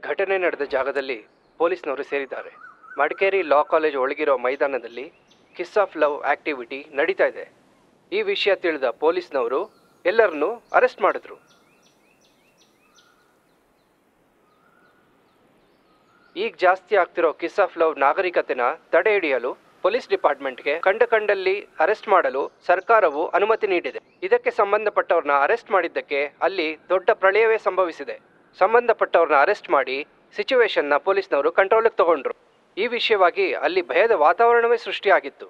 ಘಟನೆ ನಡೆದ ಜಾಗದಲ್ಲಿ ಪೊಲೀಸ್ನವರು ಸೇರಿದ್ದಾರೆ ಮಡಿಕೇರಿ ಲಾ ಕಾಲೇಜ್ ಒಳಗಿರೋ ಮೈದಾನದಲ್ಲಿ ಕಿಸ್ ಆಫ್ ಲವ್ ಆಕ್ಟಿವಿಟಿ ನಡೀತಾ ಇದೆ ಈ ವಿಷಯ ತಿಳಿದ ಪೊಲೀಸ್ನವರು ಎಲ್ಲರನ್ನೂ ಅರೆಸ್ಟ್ ಮಾಡಿದ್ರು ಈಗ ಜಾಸ್ತಿ ಆಗ್ತಿರೋ ಕಿಸ್ ಆಫ್ ಲವ್ ನಾಗರಿಕತೆನ ತಡೆ ಹಿಡಿಯಲು ಪೊಲೀಸ್ ಡಿಪಾರ್ಟ್ಮೆಂಟ್ಗೆ ಕಂಡ ಕಂಡಲ್ಲಿ ಅರೆಸ್ಟ್ ಮಾಡಲು ಸರ್ಕಾರವು ಅನುಮತಿ ನೀಡಿದೆ ಇದಕ್ಕೆ ಸಂಬಂಧಪಟ್ಟವ್ರನ್ನ ಅರೆಸ್ಟ್ ಮಾಡಿದ್ದಕ್ಕೆ ಅಲ್ಲಿ ದೊಡ್ಡ ಪ್ರಳಯವೇ ಸಂಭವಿಸಿದೆ ಸಂಬಂಧಪಟ್ಟವ್ರನ್ನ ಅರೆಸ್ಟ್ ಮಾಡಿ ಸಿಚುವೇಶನ್ನ ಪೊಲೀಸ್ನವರು ಕಂಟ್ರೋಲಿಗೆ ತಗೊಂಡ್ರು ಈ ವಿಷಯವಾಗಿ ಅಲ್ಲಿ ಭಯದ ವಾತಾವರಣವೇ ಸೃಷ್ಟಿಯಾಗಿತ್ತು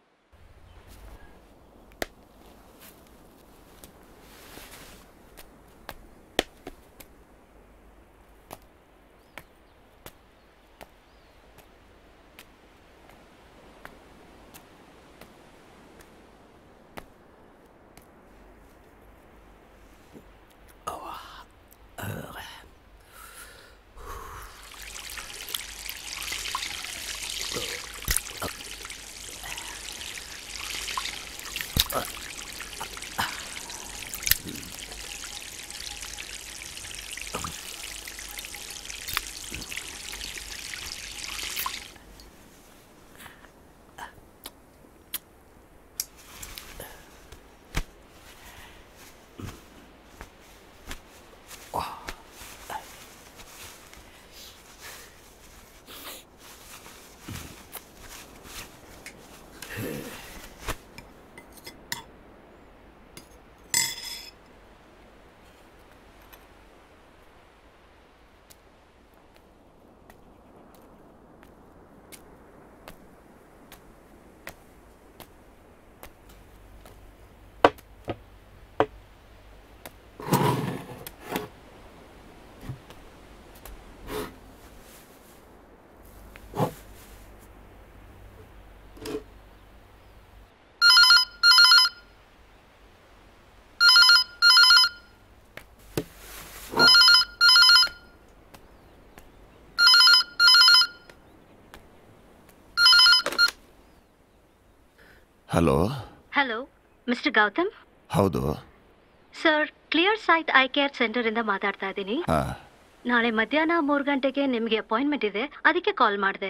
ಹಲೋ ಹಲೋ ಮಿಸ್ಟರ್ ಗೌತಮ್ ಹೌದು sir clear sight eye care centre ಇಂದ ಮಾತಾಡ್ತಾ ಇದ್ದೀನಿ ಹಾ ನಾಳೆ ಮಧ್ಯಾಹ್ನ ಮೂರು ಗಂಟೆಗೆ ನಿಮಗೆ ಅಪಾಯಿಂಟ್ಮೆಂಟ್ ಇದೆ ಅದಕ್ಕೆ ಕಾಲ್ ಮಾಡಿದೆ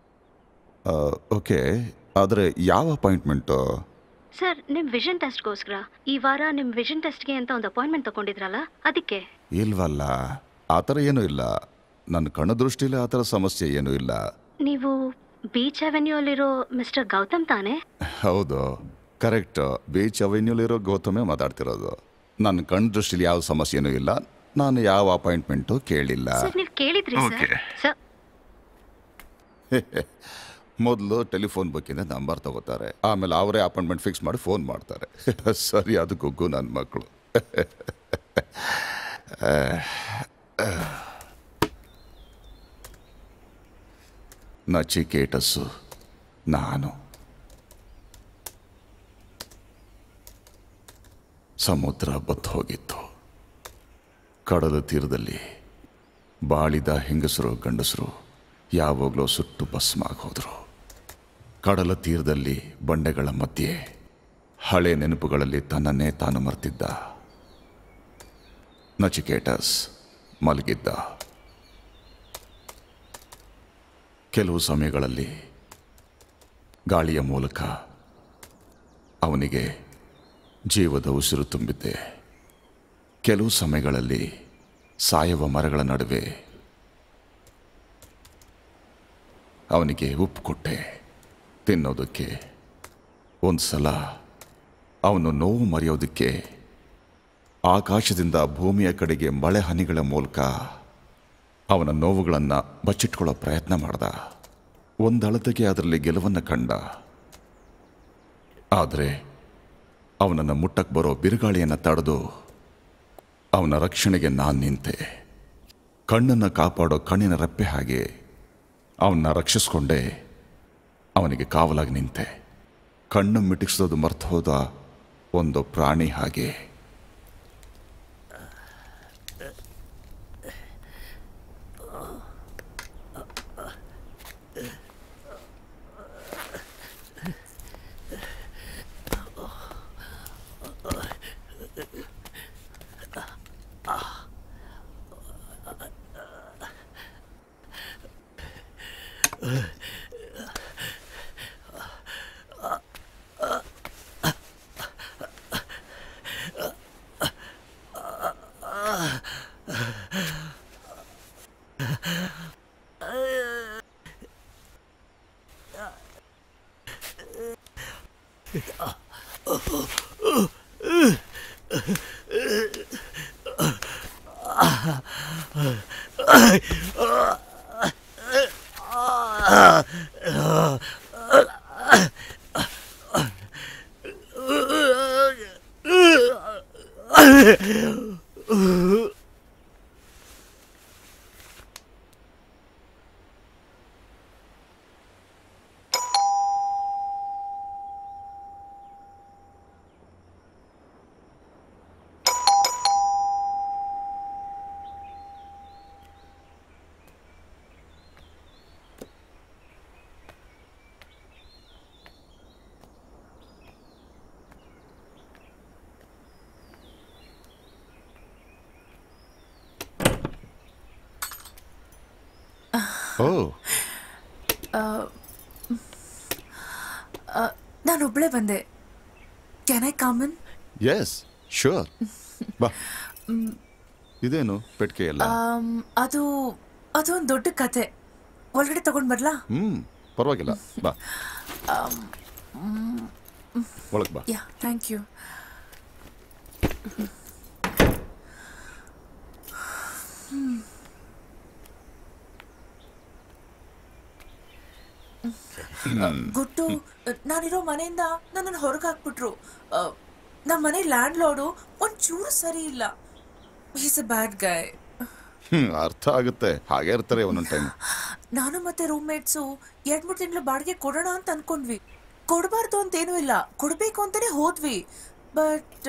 ಓಕೆ ಆದರೆ ಯಾವ ಅಪಾಯಿಂಟ್ಮೆಂಟು ಸರ್ ನಿಮ್ಮ ವಿಷನ್ ಟೆಸ್ಟ್ಗೋಸ್ಕರ ಈ ವಾರ ನಿಮ್ಮ ವಿಷನ್ ಟೆಸ್ಟ್ಗೆ ಅಂತ ಒಂದು ಅಪಾಯಿಂಟ್ಮೆಂಟ್ ತಗೊಂಡಿದ್ರಲ್ಲ ಅದಕ್ಕೆ ಇಲ್ವಲ್ಲ ಆ ಥರ ಏನೂ ಇಲ್ಲ ನನ್ನ ಕಣ್ಣು ದೃಷ್ಟಿಲಿ ಆ ಥರ ಸಮಸ್ಯೆ ಏನೂ ಇಲ್ಲ ನೀವು ಬೀಚ್ ಅವೆನ್ಯೂಲಿರೋ ಮಿಸ್ಟರ್ ಗೌತಮ್ ತಾನೇ ಹೌದು ಕರೆಕ್ಟ್ ಬೀಚ್ ಅವೆನ್ಯೂಲಿರೋ ಗೌತಮೇ ಮಾತಾಡ್ತಿರೋದು ನನ್ನ ಕಣ್ಣು ದೃಷ್ಟಿಲಿ ಯಾವ ಸಮಸ್ಯೆನೂ ಇಲ್ಲ ನಾನು ಯಾವ ಅಪಾಯಿಂಟ್ಮೆಂಟು ಕೇಳಿಲ್ಲ ಸರ್ ನೀವು ಕೇಳಿದ್ರಿ ಸರ್ Okay. ಸರ್ ಮೊದಲು ಟೆಲಿಫೋನ್ ಬುಕ್ಕಿಂದ ನಂಬರ್ ತಗೋತಾರೆ ಆಮೇಲೆ ಅವರೇ ಅಪಾಯಿಂಟ್ಮೆಂಟ್ ಫಿಕ್ಸ್ ಮಾಡಿ ಫೋನ್ ಮಾಡ್ತಾರೆ ಸರಿ ಅದು ಗುಗ್ಗು ನನ್ನ ಮಕ್ಕಳು ನಚಿಕೇಟಸ್ಸು ನಾನು ಸಮುದ್ರ ಬತ್ತು ಹೋಗಿತ್ತು ಕಡಲ ತೀರದಲ್ಲಿ ಬಾಳಿದ ಹೆಂಗಸರು ಗಂಡಸರು ಯಾವಾಗಲೂ ಸುಟ್ಟು ಭಸ್ಮಾಗಿ ಹೋದರು ಕಡಲ ತೀರದಲ್ಲಿ ಬಂಡೆಗಳ ಮಧ್ಯೆ ಹಳೆ ನೆನಪುಗಳಲ್ಲಿ ತನ್ನನ್ನೇ ತಾನು ಮರ್ತಿದ್ದ ನಚಿಕೇಟಸ್ ಮಲಗಿದ್ದ ಕೆಲವು ಸಮಯಗಳಲ್ಲಿ ಗಾಳಿಯ ಮೂಲಕ ಅವನಿಗೆ ಜೀವದ ಉಸಿರು ತುಂಬಿದ್ದೆ ಕೆಲವು ಸಮಯಗಳಲ್ಲಿ ಸಾಯುವ ಮರಗಳ ನಡುವೆ ಅವನಿಗೆ ಉಪ್ಪು ಕೊಟ್ಟೆ ತಿನ್ನೋದಕ್ಕೆ ಒಂದು ಸಲ ಅವನು ನೋವು ಮರೆಯೋದಕ್ಕೆ ಆಕಾಶದಿಂದ ಭೂಮಿಯ ಕಡೆಗೆ ಮಳೆ ಹನಿಗಳ ಮೂಲಕ ಅವನ ನೋವುಗಳನ್ನು ಬಚ್ಚಿಟ್ಕೊಳ್ಳೋ ಪ್ರಯತ್ನ ಮಾಡ್ದ ಒಂದಳತೆಗೆ ಅದರಲ್ಲಿ ಗೆಲುವನ್ನು ಕಂಡ ಆದರೆ ಅವನನ್ನು ಮುಟ್ಟಕ್ಕೆ ಬರೋ ಬಿರುಗಾಳಿಯನ್ನು ತಡೆದು ಅವನ ರಕ್ಷಣೆಗೆ ನಾನು ನಿಂತೆ ಕಣ್ಣನ್ನು ಕಾಪಾಡೋ ಕಣ್ಣಿನ ರೆಪ್ಪೆ ಹಾಗೆ ಅವನ್ನ ರಕ್ಷಿಸ್ಕೊಂಡೆ ಅವನಿಗೆ ಕಾವಲಾಗಿ ನಿಂತೆ ಕಣ್ಣು ಮಿಟಿಸೋದು ಮರ್ತು ಹೋದ ಒಂದು ಪ್ರಾಣಿ ಹಾಗೆ ಓ ನಾನೊಬ್ಳೆ ಬಂದೆ can I come in yes sure ಬಾ ಇದೇನು ಪೆಟ್ಕೆ ಎಲ್ಲ ಅದು ಅದು ಒಂದು ದೊಡ್ಡ ಕತೆ ಒಳಗಡೆ ತಗೊಂಡ್ ಬರ್ಲಾ ಹ್ಮ್ ಪರವಾಗಿಲ್ಲ ಬಾ ಒಳಗ್ ಬಾ ಯಾ ಥ್ಯಾಂಕ್ ಯು ಗುಟ್ಟು ನಾನಿರೋ ಮನೆಯಿಂದ ನನ್ನನ್ನು ಹೊರಗೆ ಹಾಕ್ಬಿಟ್ರು ನಮ್ಮ ಮನೆ ಲ್ಯಾಂಡ್ ಲಾರ್ಡು ಒಂಚೂರು ಸರಿ ಇಲ್ಲ ಈಸ್ ಅ ಬ್ಯಾಡ್ ಗಾಯ್ ಹ್ಮ್ ಅರ್ಥ ಆಗುತ್ತೆ ಹಾಗೆ ಇರ್ತಾರೆ ಒಂದೊಂದು ಟೈಮ್ ನಾನು ಮತ್ತೆ ರೂಮ್ಮೇಟ್ಸು ಎರಡ್ ಮೂರು ತಿಂಗಳು ಬಾಡಿಗೆ ಕೊಡೋಣ ಅಂತ ಅನ್ಕೊಂಡ್ವಿ ಕೊಡಬಾರ್ದು ಅಂತೇನೂ ಇಲ್ಲ ಕೊಡಬೇಕು ಅಂತಾನೆ ಹೋದ್ವಿ ಬಟ್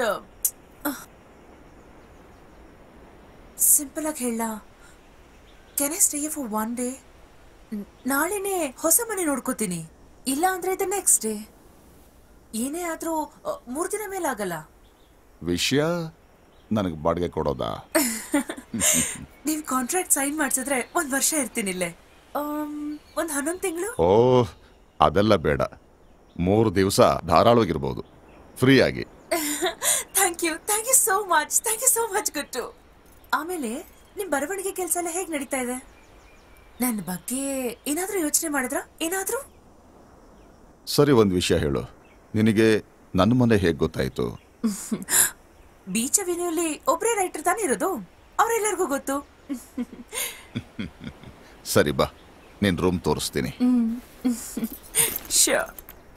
ಸಿಂಪಲ್ ಆಗಿ ಹೇಳ can I stay for one day ನಾಳೆನೆ ಹೊಸ ಮನೆ ನೋಡ್ಕೋತೀನಿ ಇಲ್ಲ ಅಂದ್ರೆ ದ ನೆಕ್ಸ್ಟ್ ಡೇ ಏನೇ ಆದ್ರೂ ಅ, ಮೂರ್ ದಿನ ಮೇಲೆ ಆಗಲ್ಲ ವಿಷಯ ನನಗೆ ಬಾಡಿಗೆ ಕೊಡೋದಾ ನೀವ್ ಕಾಂಟ್ರಾಕ್ಟ್ ಸೈನ್ ಮಾಡ್ಸಿದ್ರೆ ಒಂದ್ ವರ್ಷ ಇರ್ತೀನಿ ಇಲ್ಲೇ ಆಮ್, ಒಂದ್ ಹನ್ನೊಂದು ತಿಂಗಳು ಓ ಅದೆಲ್ಲ ಬೇಡ ಮೂರು ದಿವಸ ಧಾರಾಳವಾಗಿರ್ಬೋದು ಫ್ರೀ ಆಗಿ thank you thank you so much thank you so much ಗುಟ್ಟು ಆಮೇಲೆ ನಿಮ್ ಬರವಣಿಗೆ ಕೆಲಸ ಎಲ್ಲ ಹೇಗ್ ನಡೀತಾ ಇದೆ ನನ್ನ ಬಗ್ಗೆ ಏನಾದ್ರೂ ಯೋಚನೆ ಮಾಡಿದ್ರ ಏನಾದ್ರೂ ಸರಿ ಒಂದು ವಿಷಯ ಹೇಳು ನಿನಗೆ ನನ್ನ ಮನೆ ಹೇಗೆ ಗೊತ್ತಾಯ್ತು ಬೀಚ್ ಅವೆನ್ಯೂಲಿ ಒಬ್ರೇ ರೈಟರ್ ತಾನೇ ಇರೋದು ಅವ್ರೆಲ್ಲರಿಗೂ ಗೊತ್ತು ಸರಿ ಬಾ ನಿನ್ನ ರೂಮ್ ತೋರಿಸ್ತೀನಿ Sure.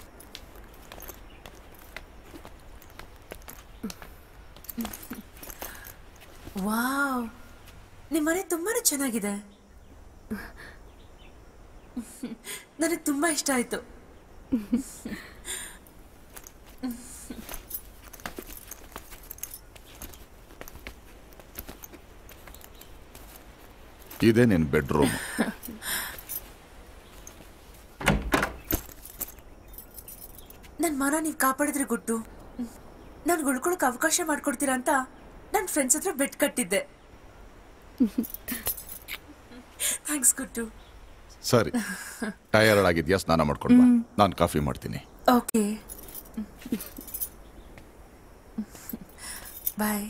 ವಾವ್ ನಿಮ್ಮ ಮನೆ ತುಂಬಾನೇ ಚೆನ್ನಾಗಿದೆ ನನಗೆ ತುಂಬಾ ಇಷ್ಟ ಆಯ್ತು ಇದೇ ನಿನ್ನ ಬೆಡ್ರೂಮ್ ನನ್ನ ಮನ ನೀವು ಕಾಪಾಡಿದ್ರೆ ಗುಟ್ಟು ನನ್ಗೆ ಉಳ್ಕೊಳಕ್ ಅವಕಾಶ ಮಾಡ್ಕೊಡ್ತೀರಾ ಅಂತ ನನ್ನ ಫ್ರೆಂಡ್ಸ್ ಹತ್ರ ಬೆಟ್ ಕಟ್ಟಿದ್ದೆ ಥ್ಯಾಂಕ್ಸ್ ಗುಟ್ಟು ಸರಿ ಟಯರ್ಡ್ ಆಗಿದ್ಯಾ ಸ್ನಾನ ಮಾಡ್ಕೊಂಡು ಬಾ ನಾನು ಕಾಫಿ ಮಾಡ್ತೀನಿ ಓಕೆ ಬಾಯ್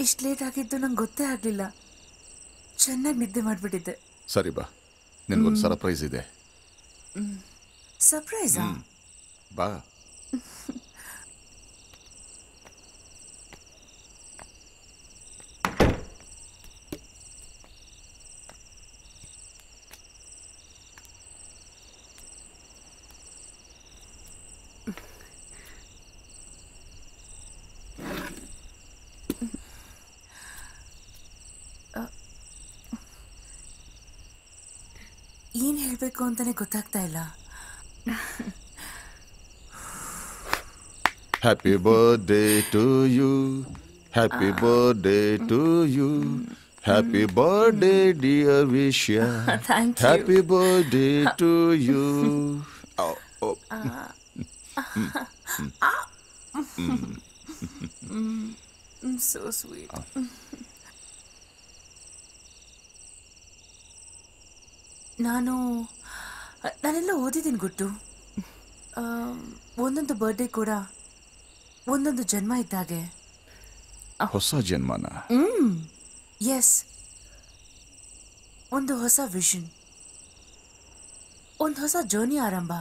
ಇಷ್ಟು ಲೇಟ್ ಆಗಿದ್ದು ನಂಗೆ ಗೊತ್ತೇ ಆಗಲಿಲ್ಲ ಚೆನ್ನಾಗಿ ನಿದ್ದೆ ಮಾಡಿಬಿಟ್ಟಿದ್ದೆ ಸರಿ ಬಾ ನಿನಗೊಂದು ಸರ್ಪ್ರೈಸ್ ಇದೆ ಸರ್ಪ್ರೈಸಾ ಬಾ ಏನು ಹೇಳಬೇಕು ಅಂತಾನೆ ಗೊತ್ತಾಗ್ತಾ ಇಲ್ಲ happy birthday to you happy birthday to you happy birthday dear ವಿಶ್ಯ Thank you. Happy birthday to you so sweet ನಾನು ನಾನೆಲ್ಲ ಓದಿದ್ದೀನಿ ಗುಟ್ಟು ಆಮ್, ಒಂದೊಂದು ಬರ್ಡೇ ಕೂಡ ಒಂದೊಂದು ಜನ್ಮ ಇದ್ದಾಗೆ ಹೊಸ ಜನ್ಮನ ಎಸ್ ಒಂದು ಹೊಸ ವಿಷನ್ ಒಂದು ಹೊಸ ಜರ್ನಿ ಆರಂಭ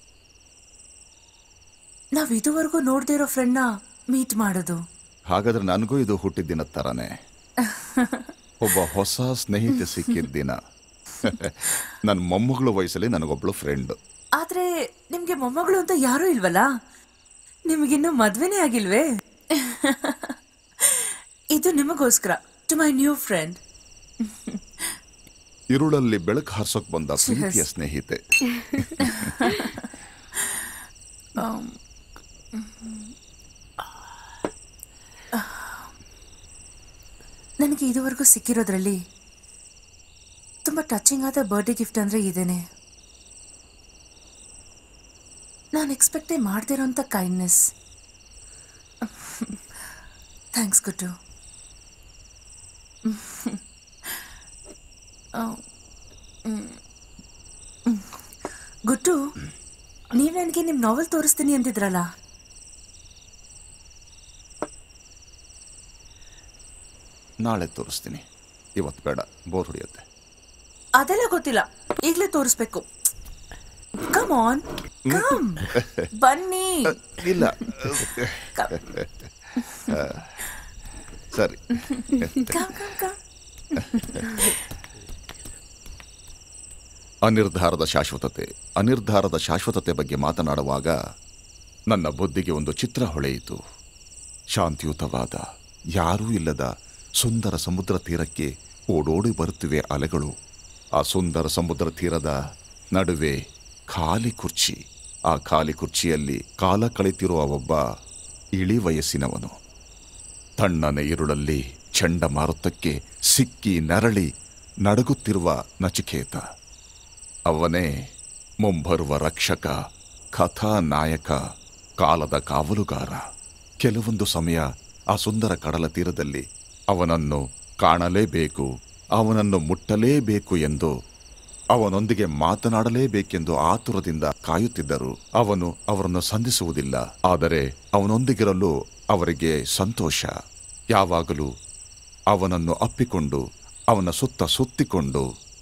ನಾವ್ ಇದುವರೆಗೂ ನೋಡದೇ ಇರೋ ಫ್ರೆಂಡ್ನ ಮೀಟ್ ಮಾಡೋದು ಹಾಗಾದ್ರೆ ನನಗೂ ಇದು ಹುಟ್ಟಿದ ದಿನ ತರನೇ ಒಬ್ಬ ಹೊಸ ಸ್ನೇಹಿತೆ ಸಿಕ್ಕಿದ ದಿನ ನನ್ನ ಮೊಮ್ಮಗಳ ವಯಸ್ಸಲ್ಲಿ ನನಗೊಬ್ಳು ಫ್ರೆಂಡ್ ಆದ್ರೆ ನಿಮ್ಗೆ ಮೊಮ್ಮಗಳು ಅಂತ ಯಾರೂ ಇಲ್ವಲ್ಲ ನಿಮಗಿನ್ನೂ ಮದ್ವೆನೇ ಆಗಿಲ್ವೇ ಇದು ನಿಮಗೋಸ್ಕರ ಟು ಮೈ ನ್ಯೂ ಫ್ರೆಂಡ್ ಇರುಳಲ್ಲಿ ಬೆಳಕು ಹಾರ್ಸೋಕ್ ಬಂದ ಪ್ರೀತಿಯ ಸ್ನೇಹಿತೆ ನನಗೆ ಇದುವರೆಗೂ ಸಿಕ್ಕಿರೋದ್ರಲ್ಲಿ ತುಂಬಾ ಟಚಿಂಗ್ ಆದ ಬರ್ಡೇ ಗಿಫ್ಟ್ ಅಂದ್ರೆ ಇದೇನೆ ನಾನು ಎಕ್ಸ್ಪೆಕ್ಟೇ ಮಾಡದೇ ಇರೋಂಥ ಕೈಂಡ್ನೆಸ್ ಥ್ಯಾಂಕ್ಸ್ ಗುಟ್ಟು ಗುಟ್ಟು ನೀವು ನನಗೆ ನಿಮ್ಮ ನಾವೆಲ್ ತೋರಿಸ್ತೀನಿ ಅಂತಿದ್ರಲ್ಲ ನಾಳೆ ತೋರಿಸ್ತೀನಿ ಇವತ್ತು ಬೇಡ ಬೋರ್ ಹೊಡಿಯುತ್ತೆ ಅದೆಲ್ಲ ಗೊತ್ತಿಲ್ಲ ಈಗಲೇ ತೋರಿಸ್ಬೇಕು ಕಮ್ ಆನ್ ಕಮ್ ಬನ್ನಿ ಇಲ್ಲ Come. ಸರಿ ಕಮ್ ಕಮ್ ಕಮ್ ಅನಿರ್ಧಾರದ ಶಾಶ್ವತತೆ ಅನಿರ್ಧಾರದ ಶಾಶ್ವತತೆ ಬಗ್ಗೆ ಮಾತನಾಡುವಾಗ ನನ್ನ ಬುದ್ಧಿಗೆ ಒಂದು ಚಿತ್ರ ಹೊಳೆಯಿತು ಶಾಂತಿಯುತವಾದ ಯಾರೂ ಇಲ್ಲದ ಸುಂದರ ಸಮುದ್ರ ತೀರಕ್ಕೆ ಓಡೋಡಿ ಬರುತ್ತಿವೆ ಅಲೆಗಳು ಆ ಸುಂದರ ಸಮುದ್ರ ತೀರದ ನಡುವೆ ಖಾಲಿ ಕುರ್ಚಿ ಆ ಖಾಲಿ ಕುರ್ಚಿಯಲ್ಲಿ ಕಾಲ ಕಳೆತಿರುವ ಒಬ್ಬ ಇಳಿ ವಯಸ್ಸಿನವನು ತಣ್ಣನೆ ಇರುಳಲ್ಲಿ ಚಂಡಮಾರುತಕ್ಕೆ ಸಿಕ್ಕಿ ನರಳಿ ನಡಗುತ್ತಿರುವ ನಚಿಕೇತ ಅವನೇ ಮುಂಬರುವ ರಕ್ಷಕ ಕಥಾನಾಯಕ ಕಾಲದ ಕಾವಲುಗಾರ ಕೆಲವೊಂದು ಸಮಯ ಆ ಸುಂದರ ಕಡಲ ತೀರದಲ್ಲಿ ಅವನನ್ನು ಕಾಣಲೇಬೇಕು ಅವನನ್ನು ಮುಟ್ಟಲೇಬೇಕು ಎಂದು ಅವನೊಂದಿಗೆ ಮಾತನಾಡಲೇಬೇಕೆಂದು ಆತುರದಿಂದ ಕಾಯುತ್ತಿದ್ದರು ಅವನು ಅವರನ್ನು ಸಂಧಿಸುವುದಿಲ್ಲ ಆದರೆ ಅವನೊಂದಿಗಿರಲು ಅವರಿಗೆ ಸಂತೋಷ ಯಾವಾಗಲೂ ಅವನನ್ನು ಅಪ್ಪಿಕೊಂಡು ಅವನ ಸುತ್ತ ಸುತ್ತಿಕೊಂಡು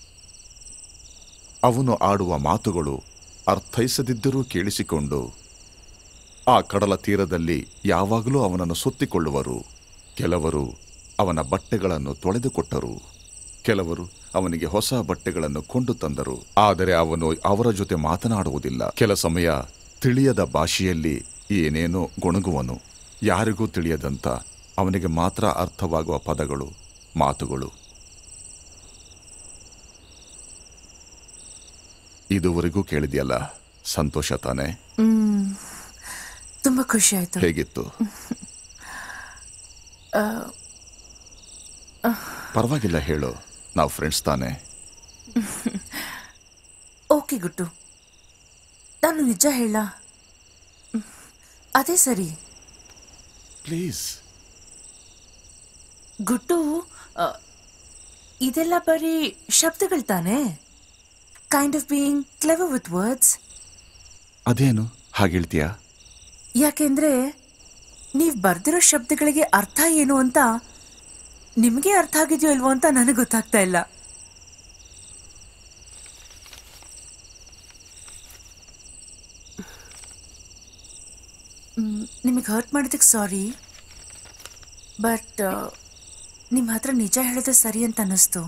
ಅವನು ಆಡುವ ಮಾತುಗಳು ಅರ್ಥೈಸದಿದ್ದರೂ ಕೇಳಿಸಿಕೊಂಡು ಆ ಕಡಲ ತೀರದಲ್ಲಿ ಯಾವಾಗಲೂ ಅವನನ್ನು ಸುತ್ತಿಕೊಳ್ಳುವರು ಕೆಲವರು ಅವನ ಬಟ್ಟೆಗಳನ್ನು ತೊಳೆದುಕೊಟ್ಟರು ಕೆಲವರು ಅವನಿಗೆ ಹೊಸ ಬಟ್ಟೆಗಳನ್ನು ಕೊಂಡು ತಂದರು ಆದರೆ ಅವನು ಅವರ ಜೊತೆ ಮಾತನಾಡುವುದಿಲ್ಲ ಕೆಲ ಸಮಯ ತಿಳಿಯದ ಭಾಷೆಯಲ್ಲಿ ಏನೇನೋ ಗೊಣಗುವನು ಯಾರಿಗೂ ತಿಳಿಯದಂತ ಅವನಿಗೆ ಮಾತ್ರ ಅರ್ಥವಾಗುವ ಪದಗಳು ಮಾತುಗಳು ಇದುವರೆಗೂ ಕೇಳಿದ್ಯಲ್ಲ ಸಂತೋಷ ತಾನೆ ತುಂಬಾ ಖುಷಿ ಆಯ್ತು ಹೇಗಿತ್ತು ಪರವಾಗಿಲ್ಲ ಹೇಳು ನಾವು ಫ್ರೆಂಡ್ಸ್ ತಾನೆ ಓಕೆ ಗುಟ್ಟು ನಾನು ನಿಜ ಹೇಳ ಅದೇ ಸರಿ ಪ್ಲೀಸ್ ಗುಟ್ಟು ಆ, ಇದೆಲ್ಲ ಬರೀ ಶಬ್ದಗಳು ತಾನೆ kind of being clever with words ಅದೇನು ಹಾಗೇಳ್ತೀಯಾ ಯಾಕೆಂದ್ರೆ ನೀವ್ ಬರ್ದಿರೋ ಶಬ್ದಗಳಿಗೆ ಅರ್ಥ ಏನು ಅಂತ ನಿಮಗೆ ಅರ್ಥ ಆಗಿದೆಯೋ ಇಲ್ವೋ ಅಂತ ನನಗೆ ಗೊತ್ತಾಗ್ತಾ ಇಲ್ಲ ನಿಮಗೆ ಹರ್ಟ್ ಮಾಡಿದ್ದಕ್ಕೆ ಸಾರಿ ಬಟ್ ನಿಮ್ಮ ಹತ್ರ ನಿಜ ಹೇಳಿದ್ರೆ ಸರಿ ಅಂತ ಅನ್ನಿಸ್ತು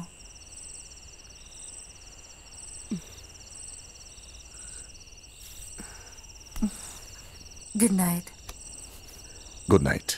good night good night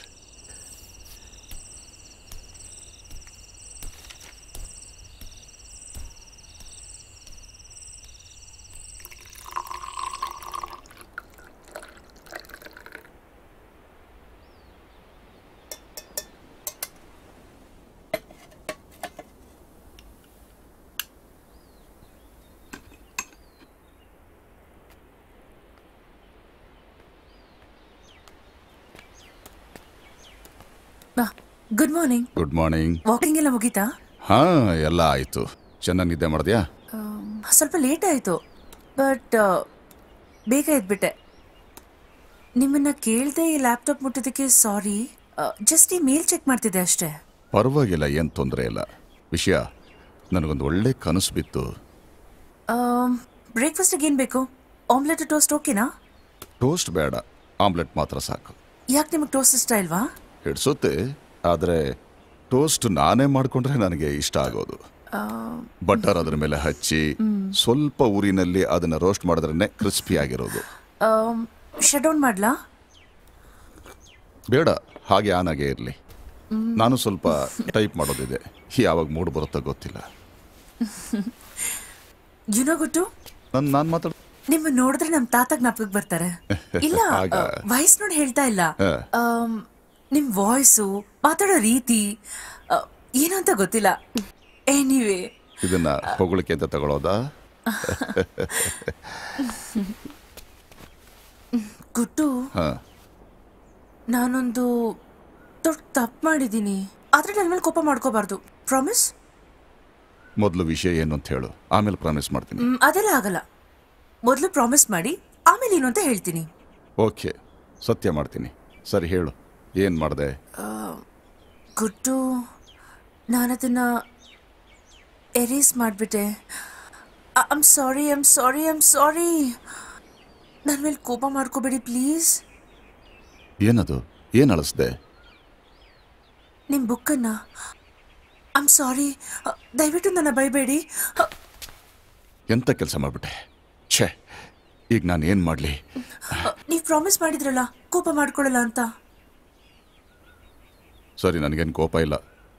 good morning good morning walking ಎಲ್ಲ ಮುಗೀತಾ ಹಾ ಎಲ್ಲ ಆಯ್ತು ಚೆನ್ನಾಗಿ ನಿದ್ದೆ ಮಾಡಿದ್ಯಾ ಸ್ವಲ್ಪ ಲೇಟ್ ಆಯಿತು ಬಟ್ ಬೇಗ ಎದ್ಬಿಟ್ಟೆ ನಿಮ್ಮನ್ನ ಕೇಳದೆ ಈ ಲ್ಯಾಪ್ಟಾಪ್ ಮುಟ್ಟಿದ್ದಕ್ಕೆ ಸಾರಿ ಜಸ್ಟ್ ಈ ಮೇಲ್ ಚೆಕ್ ಮಾಡ್ತಿದ್ದೆ ಅಷ್ಟೇ ಪರವಾಗಿಲ್ಲ ಏನು ತೊಂದರೆ ಇಲ್ಲ ವಿಷಯ ನನಗೊಂದು ಒಳ್ಳೆ ಕನಸು ಬಿತ್ತು ಬ್ರೇಕ್ಫಾಸ್ಟಿಗೆ ಏನು ಬೇಕು ಆಮ್ಲೆಟ್ ಟೋಸ್ಟ್ ಓಕೆನಾ ಟೋಸ್ಟ್ ಬೇಡ ಆಮ್ಲೆಟ್ ಮಾತ್ರ ಸಾಕು ಯಾಕೆ ನಿಮಗೆ ಟೋಸ್ಟ್ ಇಷ್ಟ ಇಲ್ವಾ ಹಿಡ್ಸುತ್ತೆ ಆದರೆ ಟೋಸ್ಟ್ ನಾನೇ ಮಾಡಿಕೊಂಡ್ರೆ ನನಗೆ ಇಷ್ಟ ಆಗೋದು ಬಟರ್ ಅದ್ರ ಮೇಲೆ ಹಚ್ಚಿ ಸ್ವಲ್ಪ ಊರಿನಲ್ಲಿ ಅದನ್ನ ರೋಸ್ಟ್ ಮಾಡಿದ್ರೇ ಕ್ರಿಸ್ಪಿ ಆಗಿರೋದು ಶಟ್ ಡೌನ್ ಮಾಡ್ಲಾ ಬೇಡ ಹಾಗೆ ಆನ್ ಆಗೇ ಇರಲಿ ನಾನು ಸ್ವಲ್ಪ ಟೈಪ್ ಮಾಡೋದಿದೆ ಯಾವಾಗ ಮೂಡ್ ಬರುತ್ತೋ ಗೊತ್ತಿಲ್ಲ ಯುನೋ ಗುಟ್ಟು ನಾನು ನಾನು ಮಾತಾಡ ನಿಮ್ಮ ನೋಡಿದ್ರೆ ನಮ್ಮ ತಾತ ಜ್ಞಾಪಕಕ್ಕೆ ಬರ್ತಾರೆ ಇಲ್ಲ ಆಗ? ವಯಸ್ಸು ನೋಡಿ ಹೇಳ್ತಾ ಇಲ್ಲ ಹ. ಆಮ್, ನಿಮ್ ವಾಯ್ಸು ಮಾತಾಡೋ ರೀತಿ ಆ, ಏನು ಅಂತ ಗೊತ್ತಿಲ್ಲ ಎನಿವೇ ಇದನ್ನ ಹೊಗಳಿಕೆ ಅಂತ ತಗೊಳ್ಳೋದಾ ಗುಟ್ಟು ಹಾ ನಾನೊಂದು ದೊಡ್ಡ ತಪ್ಪು ಮಾಡಿದ್ದೀನಿ ಆದ್ರೆ ನನ್ನ ಮೇಲೆ ಕೋಪ ಮಾಡ್ಕೋಬಾರ್ದು ಪ್ರಾಮಿಸ್ ಮೊದಲು ವಿಷಯ ಏನು ಅಂತ ಹೇಳು ಆಮೇಲೆ ಪ್ರಾಮಿಸ್ ಮಾಡ್ತೀನಿ ಅದೆಲ್ಲ ಆಗಲ್ಲ ಮೊದಲು ಪ್ರಾಮಿಸ್ ಮಾಡಿ ಆಮೇಲೆ ಏನು ಅಂತ ಹೇಳ್ತೀನಿ ಓಕೆ ಸತ್ಯ ಮಾಡ್ತೀನಿ ಸರಿ ಹೇಳು ಏನು ಮಾಡಿದೆ ಗುಟ್ಟು ನಾನದನ್ನ ಎರೇಸ್ ಮಾಡಿಬಿಟ್ಟೆ I'm sorry I'm sorry I'm sorry ನನ್ನ ಮೇಲೆ ಕೋಪ ಮಾಡ್ಕೋಬೇಡಿ ಪ್ಲೀಸ್ ಏನದು ಏನು ಅಳಿಸ್ದೆ ನಿಮ್ಮ ಬುಕ್ಕನ್ನು ಐಮ್ ಸಾರಿ ದಯವಿಟ್ಟು ನನ್ನ ಬೈಬೇಡಿ ಎಂಥ ಕೆಲಸ ಮಾಡಿಬಿಟ್ಟೆ ಛೇ ಈಗ ನಾನು ಏನು ಮಾಡಲಿ ನೀವು ಪ್ರಾಮಿಸ್ ಮಾಡಿದ್ರಲ್ಲ ಕೋಪ ಮಾಡ್ಕೊಳ್ಳಲ್ಲ ಅಂತ ಸರಿ ನನಗೇನು ಕೋಪ ಇಲ್ಲ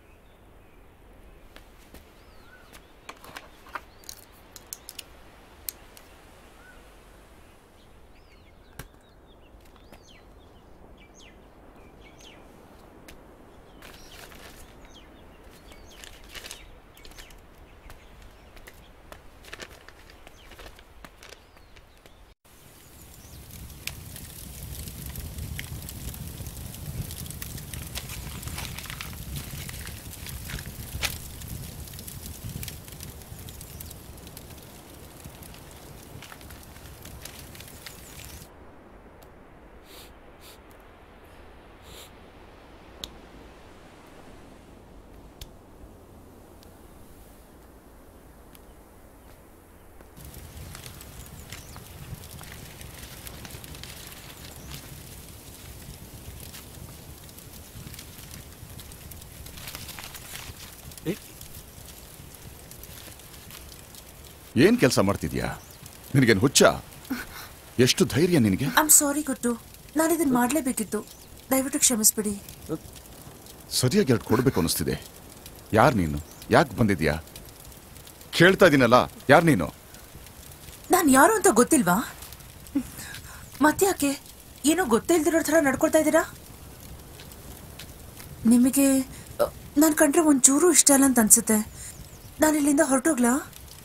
ಏನು ಕೆಲಸ ಮಾಡ್ತಿದ್ಯಾ ನಿನಗೇನು ಹುಚ್ಚ ಎಷ್ಟು ಧೈರ್ಯ ನಿನಗೆ ಐಮ್ ಸಾರಿ ಗುಟ್ಟು ನಾನು ಇದನ್ನು ಮಾಡಲೇಬೇಕಿತ್ತು ದಯವಿಟ್ಟು ಕ್ಷಮಿಸ್ಬಿಡಿ ಸರಿಯಾಗಿ ಎರಡು ಕೊಡಬೇಕು ಅನಿಸ್ತಿದೆ ಯಾರು ನೀನು ಯಾಕೆ ಬಂದಿದ್ಯಾ ಕೇಳ್ತಾ ಇದ್ದೀನಲ್ಲ ಯಾರು ನೀನು ನಾನು ಯಾರು ಅಂತ ಗೊತ್ತಿಲ್ವಾ ಮತ್ತ್ಯಾಕೆ ಏನೋ ಗೊತ್ತೇ ಇಲ್ದಿರೋ ಥರ ನಡ್ಕೊಳ್ತಾ ಇದ್ದೀರಾ ನಿಮಗೆ ನಾನು ಕಂಡ್ರೆ ಒಂಚೂರು ಇಷ್ಟ ಇಲ್ಲ ಅಂತ ಅನ್ಸುತ್ತೆ ನಾನು ಇಲ್ಲಿಂದ ಹೊರಟೋಗ್ಲಾ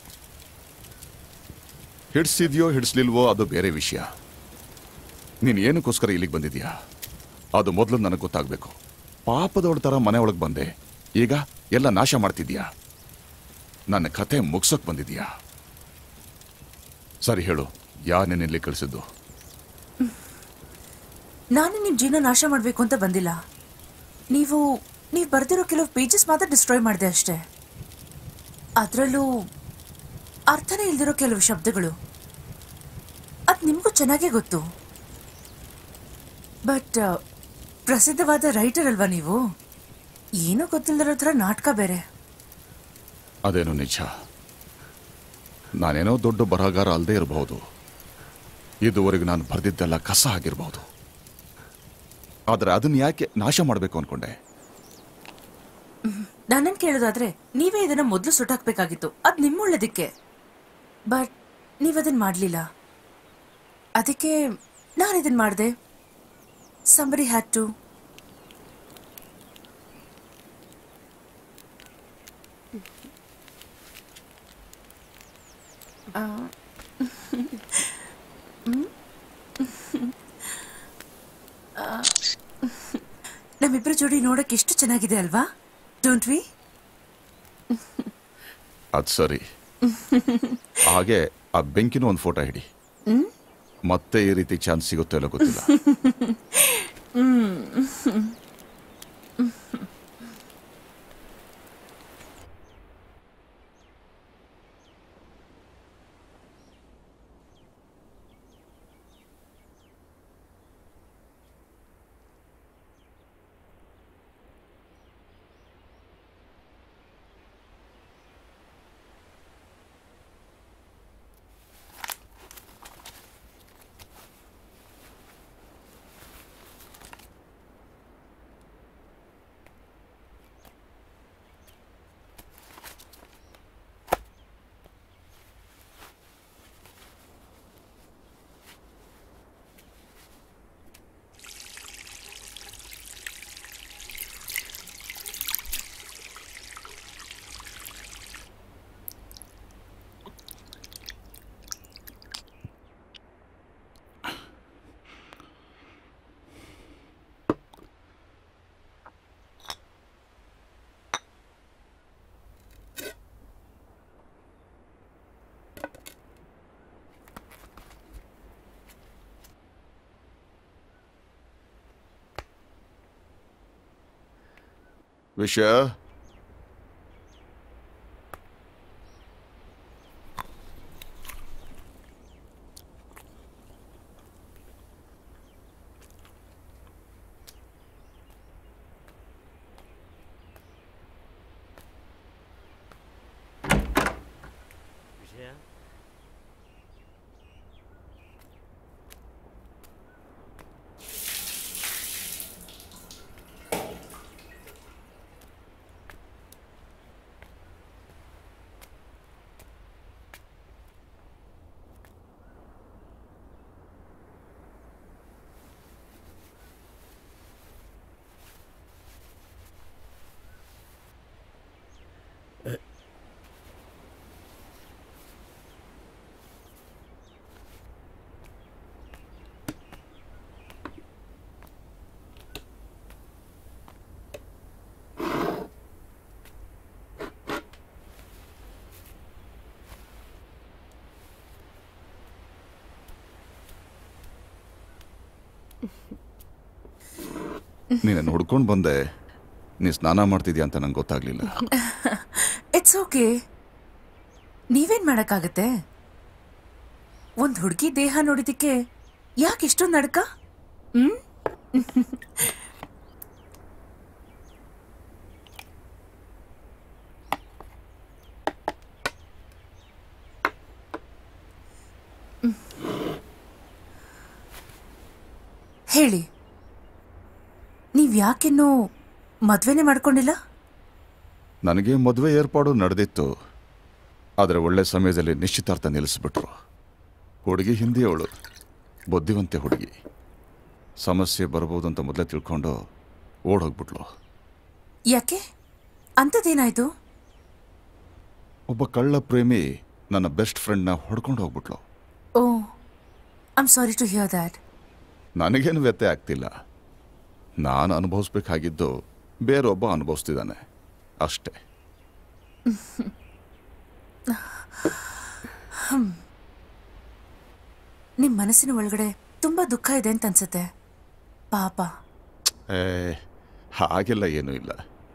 ಹಿಡ್ಸಿದ್ಯೋ ಹಿಡಿಸ್ಲಿಲ್ವೋ ಅದು ಬೇರೆ ವಿಷಯ ನೀನು ಏನಕ್ಕೋಸ್ಕರ ಇಲ್ಲಿಗೆ ಬಂದಿದ್ಯಾ ಅದು ಮೊದಲು ನನಗೆ ಗೊತ್ತಾಗಬೇಕು ಪಾಪದವಳ ಥರ ಮನೆ ಒಳಗೆ ಬಂದೆ ಈಗ ಎಲ್ಲ ನಾಶ ಮಾಡ್ತಿದ್ಯಾ ನನ್ನ ಕತೆ ಮುಗ್ಸೋಕ್ ಬಂದಿದ್ಯಾ ಸರಿ ಹೇಳು ಯಾ ನಿನ್ನಲ್ಲಿ ಕಳಿಸಿದ್ದು ನಾನು ನಿಮ್ಮ ಜೀವನ ನಾಶ ಮಾಡಬೇಕು ಅಂತ ಬಂದಿಲ್ಲ ನೀವು ನೀವು ಬರ್ದಿರೋ ಕೆಲವು ಪೇಜಸ್ ಮಾತ್ರ ಡಿಸ್ಟ್ರಾಯ್ ಮಾಡಿದೆ ಅಷ್ಟೇ ಅದರಲ್ಲೂ ಅರ್ಥನೇ ಇಲ್ದಿರೋ ಕೆಲವು ಶಬ್ದಗಳು ಅದು ನಿಮಗೂ ಚೆನ್ನಾಗೇ ಗೊತ್ತು ಬಟ್ ಪ್ರಸಿದ್ಧವಾದ ರೈಟರ್ ಅಲ್ವಾ ನೀವು ಏನೂ ಗೊತ್ತಿಲ್ಲದಿರೋ ಥರ ನಾಟಕ ಬೇರೆ ಅದೇನು ನಿಜ ನಾನೇನೋ ದೊಡ್ಡ ಬರಹಗಾರ ಅಲ್ಲದೆ ಇರಬಹುದು ಇದುವರೆಗೂ ನಾನು ಬರೆದಿದ್ದೆಲ್ಲ ಕಸ ಆಗಿರಬಹುದು ಆದರೆ ಅದನ್ನ ಯಾಕೆ ನಾಶ ಮಾಡಬೇಕು ಅನ್ಕೊಂಡೆ ನನ್ನನ್ನು ಕೇಳೋದಾದ್ರೆ ನೀವೇ ಇದನ್ನ ಮೊದಲು ಸುಟ್ಟಾಕ್ಬೇಕಾಗಿತ್ತು ಅದು ನಿಮ್ಮ ಒಳ್ಳೇದಕ್ಕೆ ಬಟ್ ನೀವದನ್ನ ಮಾಡಲಿಲ್ಲ ಅದಕ್ಕೆ ನಾನು ಇದನ್ನ ಮಾಡಿದೆ ಸಂಬರಿ ಹ್ಯಾಡ್ ಟು ನಮ್ಮಿಬ್ಬರ ಜೋಡಿ ನೋಡಕ್ಕೆ ಎಷ್ಟು ಚೆನ್ನಾಗಿದೆ ಅಲ್ವಾ ಡೋಂಟ್ ವಿ ಅದು ಸರಿ ಹಾಗೆ ಆ ಬೆಂಕಿನೂ ಒಂದು ಫೋಟೋ ಹಿಡಿ ಮತ್ತೆ ಈ ರೀತಿ ಚಾನ್ಸ್ ಸಿಗುತ್ತೋ ಇಲ್ಲೋ ಗೊತ್ತಿಲ್ಲ ವಿಷಯ ನೀನು ನೋಡ್ಕೊಂಡು ಬಂದೆ ನೀ ಸ್ನಾನ ಮಾಡ್ತಿದ್ಯಾ ಅಂತ ನಂಗೆ ಗೊತ್ತಾಗ್ಲಿಲ್ಲ ಇಟ್ಸ್ ಓಕೆ ನೀವೇನ್ ಮಾಡಕ್ಕಾಗತ್ತೆ ಒಂದ್ ಹುಡುಗಿ ದೇಹ ನೋಡಿದಕ್ಕೆ ಯಾಕೆ ಇಷ್ಟೊಂದು ನಡ್ಕ ಹ್ಮ್ ಹೇಳಿ ನೀವ್ ಯಾಕಿನ್ನೂ ಮದ್ವೆನೇ ಮಾಡ್ಕೊಂಡಿಲ್ಲ ನನಗೆ ಮದುವೆ ಏರ್ಪಾಡು ನಡೆದಿತ್ತು ಆದರೆ ಒಳ್ಳೆ ಸಮಯದಲ್ಲಿ ನಿಶ್ಚಿತಾರ್ಥ ನಿಲ್ಲಿಸ್ಬಿಟ್ರು ಹುಡುಗಿ ಹಿಂದಿಯವಳು ಬುದ್ಧಿವಂತೆ ಹುಡುಗಿ ಸಮಸ್ಯೆ ಬರ್ಬೋದು ಅಂತ ಮೊದಲೇ ತಿಳ್ಕೊಂಡು ಓಡೋಗ್ಬಿಟ್ಲು ಯಾಕೆ ಅಂಥದ್ದೇನಾಯ್ತು ಒಬ್ಬ ಕಳ್ಳ ಪ್ರೇಮಿ ನನ್ನ ಬೆಸ್ಟ್ ಫ್ರೆಂಡ್ನ ಹೊಡ್ಕೊಂಡು ಹೋಗ್ಬಿಟ್ಲು oh I'm sorry to hear that ನನಗೇನು ವ್ಯತ್ಯಯ ಆಗ್ತಿಲ್ಲ ನಾನು ಅನುಭವಿಸ್ಬೇಕಾಗಿದ್ದು ಬೇರೊಬ್ಬ ಅನುಭವಿಸ್ತಿದ್ದಾನೆ ಅಷ್ಟೇ ನಿಮ್ ಮನಸ್ಸಿನ ಒಳಗಡೆ ತುಂಬಾ ದುಃಖ ಇದೆ ಅಂತ ಅನ್ಸುತ್ತೆ ಪಾಪ ಏ ಹಾಗೆಲ್ಲ ಏನೂ ಇಲ್ಲ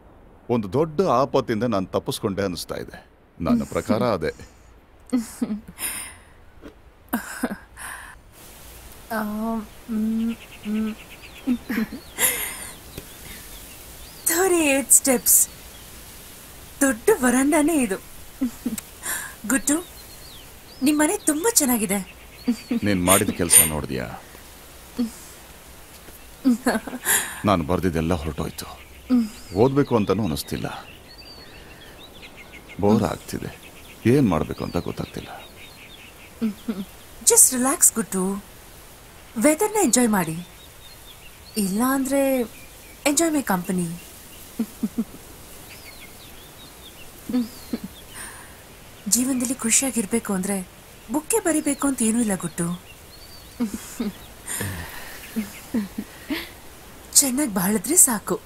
ಒಂದು ದೊಡ್ಡ ಆಪತ್ತಿಂದ ನಾನು ತಪ್ಪಿಸ್ಕೊಂಡೆ ಅನಿಸ್ತಾ ಇದೆ ನನ್ನ ಪ್ರಕಾರ ಅದೇ ಥರ್ಟಿ ಏಟ್ ಸ್ಟೆಪ್ಸ್ ದೊಡ್ಡ ವರಂಡಾನೇ ಇದು ಗುಟ್ಟು ನಿಮ್ಮನೆ ತುಂಬಾ ಚೆನ್ನಾಗಿದೆ ನೀನು ಮಾಡಿದ ಕೆಲಸ ನೋಡಿದ್ಯಾ ನಾನು ಬರೆದಿದ್ದೆಲ್ಲ ಹೊರಟೋಯ್ತು ಓದಬೇಕು ಅಂತಲೂ ಅನಿಸ್ತಿಲ್ಲ ಬೋರ್ ಆಗ್ತಿದೆ ಏನು ಮಾಡಬೇಕು ಅಂತ ಗೊತ್ತಾಗ್ತಿಲ್ಲ ಜಸ್ಟ್ ರಿಲ್ಯಾಕ್ಸ್ ಗುಟ್ಟು ವೆದರ್ನ ಎಂಜಾಯ್ ಮಾಡಿ ಇಲ್ಲ ಅಂದ್ರೆ ಎಂಜಾಯ್ ಮೈ ಕಂಪನಿ ಜೀವನದಲ್ಲಿ ಖುಷಿಯಾಗಿರ್ಬೇಕು ಅಂದ್ರೆ ಬುಕ್ಕೆ ಬರಿಬೇಕು ಅಂತ ಏನೂ ಇಲ್ಲ ಗುಟ್ಟು ಚೆನ್ನಾಗಿ ಬಾಳಿದ್ರೆ ಸಾಕು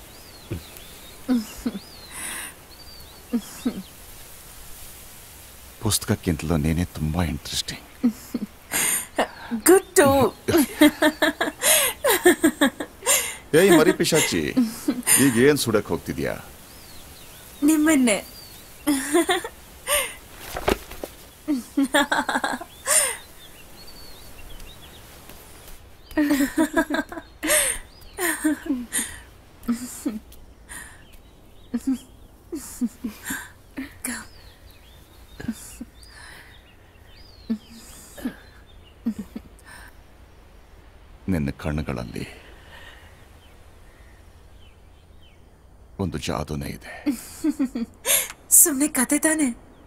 ಪುಸ್ತಕಕ್ಕಿಂತಲೂ ನೀನೇ ತುಂಬ ಇಂಟ್ರೆಸ್ಟಿಂಗ್ ಗುಟ್ಟು ಏಯ್ ಮರಿ ಪಿಶಾಚಿ ಈಗ ಏನು ಸುಡಕ್ ಹೋಗ್ತಿದ್ಯಾ ನಿಮ್ಮನ್ನೇ ನಿನ್ನ ಕಣ್ಣುಗಳಲ್ಲಿ ಒಂದು ಜಾದುನೇ ಇದೆ ಸುಮ್ಮನೆ ಕತೆ ತಾನೆ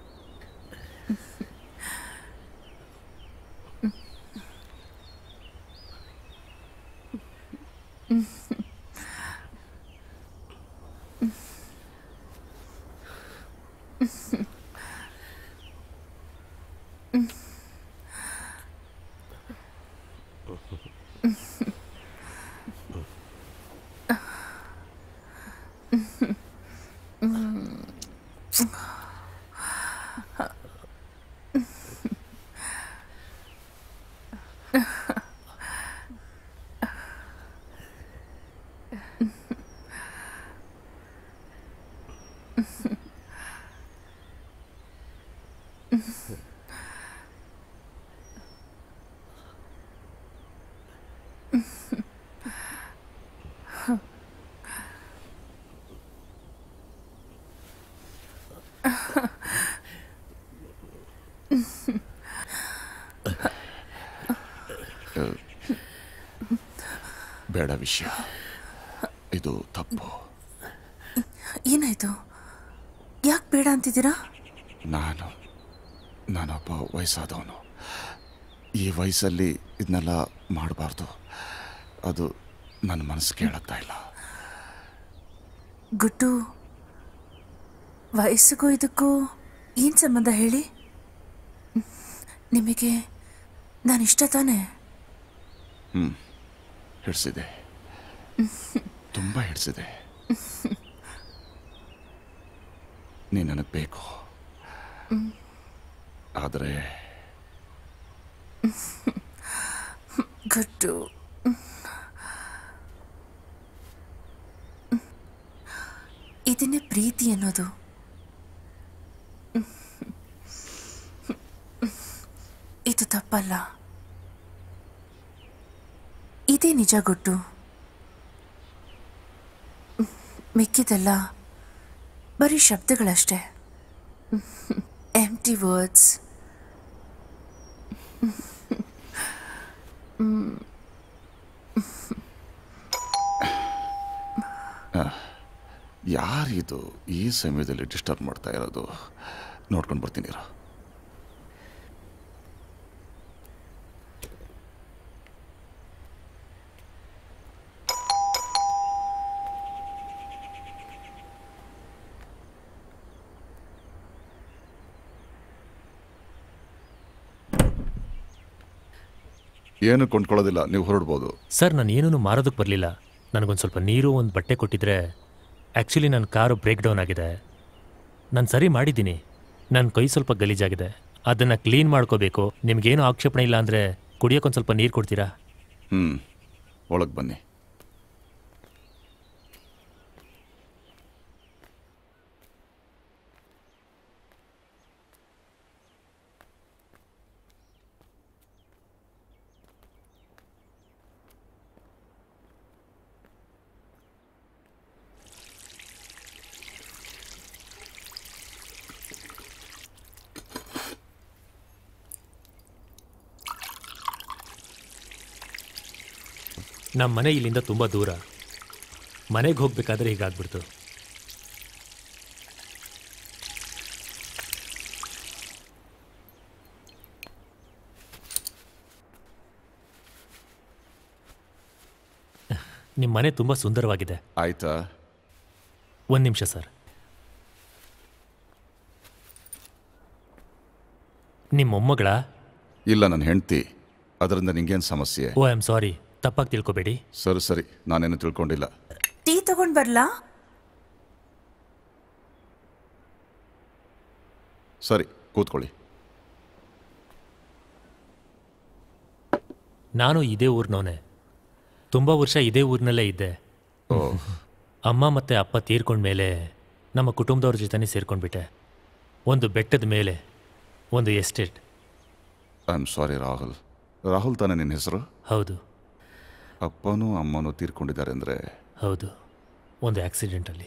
ಬೇಡ ವಿಷಯ ಇದು ತಪ್ಪು ಏನಾಯ್ತು ಯಾಕೆ ಬೇಡ ಅಂತಿದ್ದೀರಾ ನಾನು ನಾನೊಬ್ಬ ವಯಸ್ಸಾದವನು ಈ ವಯಸ್ಸಲ್ಲಿ ಇದನ್ನೆಲ್ಲ ಮಾಡಬಾರ್ದು ಅದು ನನ್ನ ಮನಸ್ಸು ಕೇಳುತ್ತಾ ಇಲ್ಲ ಗುಟ್ಟು ವಯಸ್ಸಿಗೂ ಇದಕ್ಕೂ ಏನು ಸಂಬಂಧ ಹೇಳಿ ನಿಮಗೆ ನಾನು ಇಷ್ಟ ತಾನೆ ಹಿಡಿಸಿದೆ ತುಂಬ ಹಿಡಿಸಿದೆ ನೀನು ನನಗೆ ಬೇಕು ಆದರೆ ಗುಟ್ಟು ಇದನ್ನೇ ಪ್ರೀತಿ ಅನ್ನೋದು ಇದು ತಪ್ಪಲ್ಲ ಇದೇ ನಿಜ ಗುಟ್ಟು ಮಿಕ್ಕಿದೆಲ್ಲ ಬರೀ ಶಬ್ದಗಳಷ್ಟೇ ಎಂಟಿ ವರ್ಡ್ಸ್ ಯಾರಿದು ಈ ಸಮಯದಲ್ಲಿ ಡಿಸ್ಟರ್ಬ್ ಮಾಡ್ತಾ ಇರೋದು ನೋಡ್ಕೊಂಡು ಬರ್ತೀನಿ ಇರು. ಏನು ಕೊಂಡ್ಕೊಳ್ಳೋದಿಲ್ಲ ನೀವು ಹೊರಡ್ಬೋದು ಸರ್ ನಾನು ಏನೂ ಮಾರೋದಕ್ಕೆ ಬರಲಿಲ್ಲ ನನಗೊಂದು ಸ್ವಲ್ಪ ನೀರು ಒಂದು ಬಟ್ಟೆ ಕೊಟ್ಟಿದ್ರೆ ಆ್ಯಕ್ಚುಲಿ ನನ್ನ ಕಾರು ಬ್ರೇಕ್ ಡೌನ್ ಆಗಿದೆ ನಾನು ಸರಿ ಮಾಡಿದ್ದೀನಿ ನನ್ನ ಕೈ ಸ್ವಲ್ಪ ಗಲೀಜಾಗಿದೆ ಅದನ್ನು ಕ್ಲೀನ್ ಮಾಡ್ಕೋಬೇಕು ನಿಮಗೇನು ಆಕ್ಷೇಪಣೆ ಇಲ್ಲ ಅಂದರೆ ಕುಡಿಯೋಕ್ಕೊಂದು ಸ್ವಲ್ಪ ನೀರು ಕೊಡ್ತೀರಾ ಹ್ಞೂ ಒಳಗೆ ಬನ್ನಿ ನಮ್ಮ ಮನೆ ಇಲ್ಲಿಂದ ತುಂಬ ದೂರ ಮನೆಗೆ ಹೋಗ್ಬೇಕಾದ್ರೆ ಹೀಗಾಗ್ಬಿಡ್ತು ನಿಮ್ಮ ಮನೆ ತುಂಬ ಸುಂದರವಾಗಿದೆ ಆಯ್ತಾ ಒಂದು ನಿಮಿಷ ಸರ್ ನಿಮ್ಮ ಮೊಮ್ಮಗಳ ಇಲ್ಲ ನನ್ನ ಹೆಂಡ್ತಿ ಅದರಿಂದ ನಿಂಗೇನು ಸಮಸ್ಯೆ ಓ ಐ ಆಮ್ ಸಾರಿ ತಪ್ಪಾಗಿ ತಿಳ್ಕೊಬೇಡಿ ಸರಿ ಸರಿ ನಾನೇನು ತಿಳ್ಕೊಂಡಿಲ್ಲ ಟೀ ತಗೊಂಡ್ ಬರ್ಲಾ ಸರಿ ಕೂತ್ಕೊಳ್ಳಿ ನಾನು ಇದೇ ಊರಿನವನೇ ತುಂಬ ವರ್ಷ ಇದೇ ಊರಿನಲ್ಲೇ ಇದ್ದೆ ಓ ಅಮ್ಮ ಮತ್ತು ಅಪ್ಪ ತೀರ್ಕೊಂಡ್ಮೇಲೆ ನಮ್ಮ ಕುಟುಂಬದವ್ರ ಜೊತೆನೇ ಸೇರ್ಕೊಂಡ್ಬಿಟ್ಟೆ ಒಂದು ಬೆಟ್ಟದ ಮೇಲೆ ಒಂದು estate I am sorry Rahul Rahul ತಾನೇ ನಿನ್ನ ಹೆಸರು ಹೌದು ಅಪ್ಪನೂ ಅಮ್ಮನೂ ತೀರ್ಕೊಂಡಿದ್ದಾರೆ ಅಂದರೆ ಹೌದು ಒಂದು ಆಕ್ಸಿಡೆಂಟಲ್ಲಿ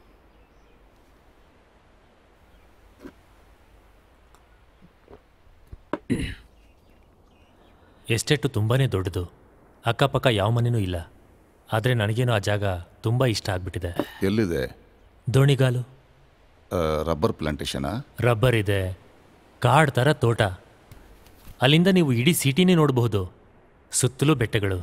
ಎಸ್ಟೇಟು ತುಂಬಾ ದೊಡ್ಡದು ಅಕ್ಕಪಕ್ಕ ಯಾವ ಮನೆಯೂ ಇಲ್ಲ ಆದರೆ ನನಗೇನೋ ಆ ಜಾಗ ತುಂಬ ಇಷ್ಟ ಆಗಿಬಿಟ್ಟಿದೆ ಎಲ್ಲಿದೆ ದೋಣಿಗಾಲು ಆ, ರಬ್ಬರ್ ಪ್ಲಾಂಟೇಶನಾ ರಬ್ಬರ್ ಇದೆ ಕಾಡ್ ಥರ ತೋಟ ಅಲ್ಲಿಂದ ನೀವು ಇಡೀ ಸಿಟಿನೇ ನೋಡಬಹುದು ಸುತ್ತಲೂ ಬೆಟ್ಟಗಳು